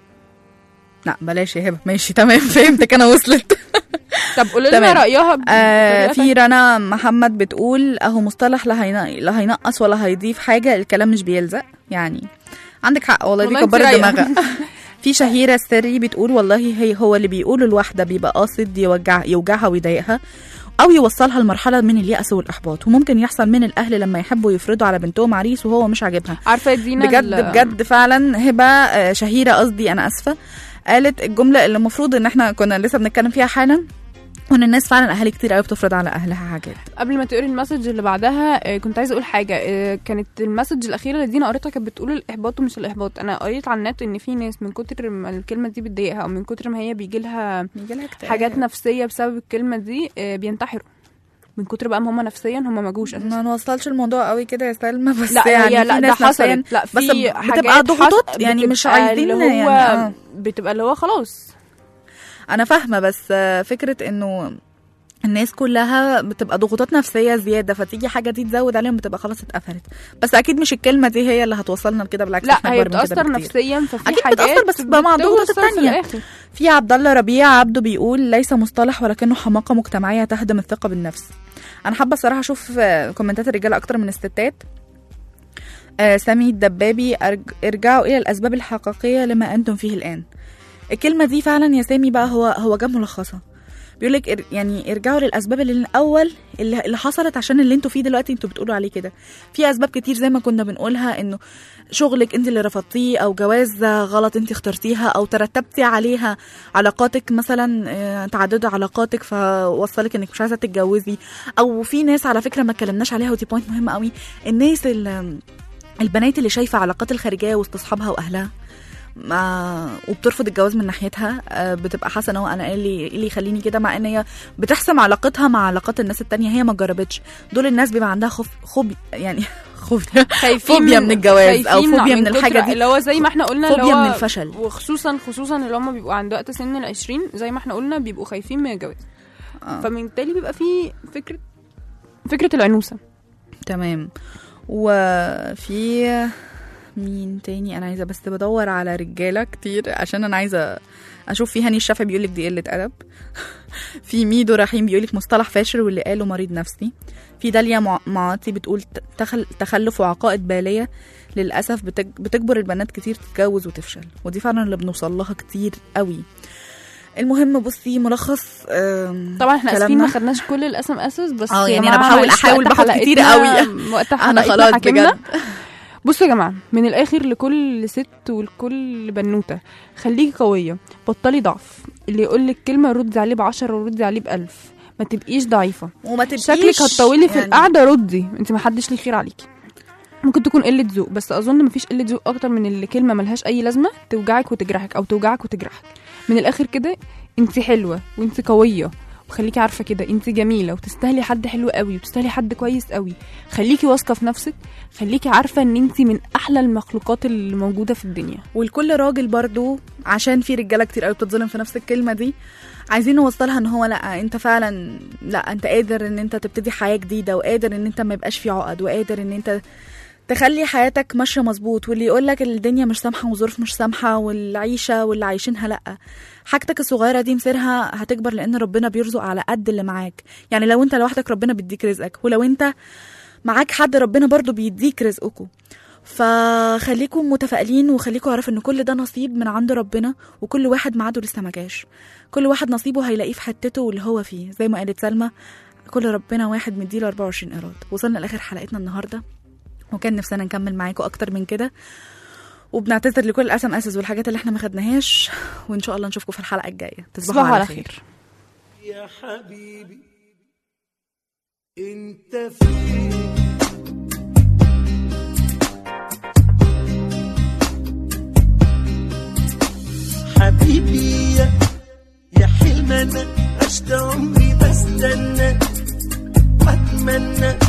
لا بلاش يا هبه ماشي تمام فهمتك انا وصلت طب قولي لنا تمام. رايها آه بطريقة في رنا محمد بتقول اهو مصطلح لا هين- لا هينقص ولا هيضيف حاجه الكلام مش بيلزق يعني عندك حق والله دي والله انت كبرت رايقة. دماغها في شهيره السري بتقول والله هي هو اللي بيقوله الواحده بيبقى قاصد يوجع يوجعها ويضايقها او يوصلها لمرحله من اليأس والاحباط وممكن يحصل من الاهل لما يحبوا يفرضوا على بنتهم عريس وهو مش عاجبها عارفه دينا بجد ال- بجد فعلا هبه آه، شهيره قصدي انا اسفه قالت الجمله اللي المفروض ان احنا كنا لسه بنتكلم فيها حالا وان الناس فعلا اهالي كتير قوي بتفرض على اهلها حاجات قبل ما تقري المسج اللي بعدها آه، كنت عايزه اقول حاجه آه، كانت المسج الاخيره اللي دينا قريتها كانت بتقول الاحباط ومش الاحباط انا قريت على النت ان في ناس من كتر ما الكلمه دي بتضايقها او من كتر ما هي بيجي لها حاجات نفسيه بسبب الكلمه دي آه، بينتحروا من كتر بقى ما هم نفسيا هم ما جوش اساسا ما نوصلش الموضوع قوي كده يا سلمى بس لا يعني هي في لا ده ناس نفسيا حصلت لا بس في بتبقى حاجات ضغوطات حص- يعني مش بتبقى عايزين اللي يعني هو آه. بتبقى اللي هو خلاص انا فاهمه بس آه، فكره انه الناس كلها بتبقى ضغوطات نفسيه زياده فتيجي حاجه دي تزود عليهم بتبقى خلاص اتقفلت بس اكيد مش الكلمه دي هي اللي هتوصلنا لكده بالعكس لا إحنا هي أكبر من كده بتاثر بكتير. نفسيا ففي اكيد حاجات بتاثر بس بقى مع الضغوطات بتوصل في التانية الآخر. في عبد الله ربيع عبده بيقول ليس مصطلح ولكنه حماقه مجتمعيه تهدم الثقه بالنفس انا حابه الصراحه اشوف آه، كومنتات الرجاله اكتر من الستات آه سامي الدبابي أرج... ارجعوا الى الاسباب الحقيقيه لما انتم فيه الان الكلمه دي فعلا يا سامي بقى هو هو جاب ملخصه بيقول لك ار... يعني ارجعوا للاسباب اللي الاول اللي, اللي حصلت عشان اللي انتوا فيه دلوقتي انتوا بتقولوا عليه كده في اسباب كتير زي ما كنا بنقولها انه شغلك انت اللي رفضتيه او جواز غلط انت اخترتيها او ترتبتي عليها علاقاتك مثلا آه، تعدد علاقاتك فوصلك انك مش عايزه تتجوزي او في ناس على فكره ما اتكلمناش عليها ودي بوينت مهمه قوي الناس اللي البنات اللي شايفه علاقات الخارجيه وسط اصحابها واهلها ما وبترفض الجواز من ناحيتها آه، بتبقى حاسه ان هو انا ايه اللي إيه اللي يخليني كده مع ان هي بتحسم علاقتها مع علاقات الناس التانية هي ما جربتش دول الناس بيبقى عندها خوف خوب يعني خوف خايفين فوبيا من الجواز او خايفين فوبيا من كتر- الحاجه دي اللي هو زي ما احنا قلنا اللي فوبيا هو من الفشل وخصوصا خصوصا اللي هم بيبقوا عند وقت سن العشرين زي ما احنا قلنا بيبقوا خايفين من الجواز آه. فبالتالي بيبقى في فكره فكره العنوسه تمام وفي مين تاني انا عايزه بس بدور على رجاله كتير عشان انا عايزه اشوف في هاني الشافعي بيقول لك دي قله ادب في ميدو رحيم بيقول لك مصطلح فاشل واللي قاله مريض نفسي في داليا مع- معاطي بتقول ت- تخل تخلف وعقائد باليه للاسف بتج... بتجبر البنات كتير تتجوز وتفشل ودي فعلا اللي بنوصل لها كتير قوي المهم بصي ملخص آم، طبعا احنا اسفين كلامنا. ما خدناش كل الاس ام اسس بس اه يا يعني انا جماعة بحاول معلش احاول وقت باخد كتير حلقتنا- قوي وقت انا حلقتنا خلاص حكمنا. بجد بصوا يا جماعه من الاخر لكل ست ولكل بنوته خليكي قويه بطلي ضعف اللي يقول لك كلمه ردي عليه بعشرة وردي عليه بألف ما تبقيش ضعيفه وما تبقيش شكلك هتطولي في يعني- القعده ردي انت ما حدش ليه خير عليكي ممكن تكون قله ذوق بس اظن مفيش قله ذوق اكتر من اللي كلمه ملهاش اي لازمه توجعك وتجرحك او توجعك وتجرحك من الاخر كده انت حلوه وانت قويه خليكي عارفه كده انت جميله وتستاهلي حد حلو قوي وتستاهلي حد كويس قوي خليكي واثقه في نفسك خليكي عارفه ان انت من احلى المخلوقات اللي موجوده في الدنيا والكل راجل برضو عشان في رجاله كتير قوي بتتظلم في نفس الكلمه دي عايزين نوصلها ان هو لا انت فعلا لا انت قادر ان انت تبتدي حياه جديده وقادر ان انت ما يبقاش في عقد وقادر ان انت تخلي حياتك ماشيه مظبوط واللي يقول لك الدنيا مش سامحه والظروف مش سامحه والعيشه واللي عايشينها لا حاجتك الصغيره دي مصيرها هتكبر لان ربنا بيرزق على قد اللي معاك يعني لو انت لوحدك ربنا بيديك رزقك ولو انت معاك حد ربنا برضو بيديك رزقكم فخليكم متفائلين وخليكم عارف ان كل ده نصيب من عند ربنا وكل واحد ميعاده لسه ما جاش كل واحد نصيبه هيلاقيه في حتته واللي هو فيه زي ما قالت سلمى كل ربنا واحد مديله 24 قيراط وصلنا لاخر حلقتنا النهارده وكان نفسنا نكمل معاكم اكتر من كده وبنعتذر لكل الاسم اسس والحاجات اللي احنا ما خدناهاش وان شاء الله نشوفكم في الحلقه الجايه تصبحوا على خير يا حبيبي انت فين حبيبي يا يا حلم انا عشت عمري بستنى واتمنى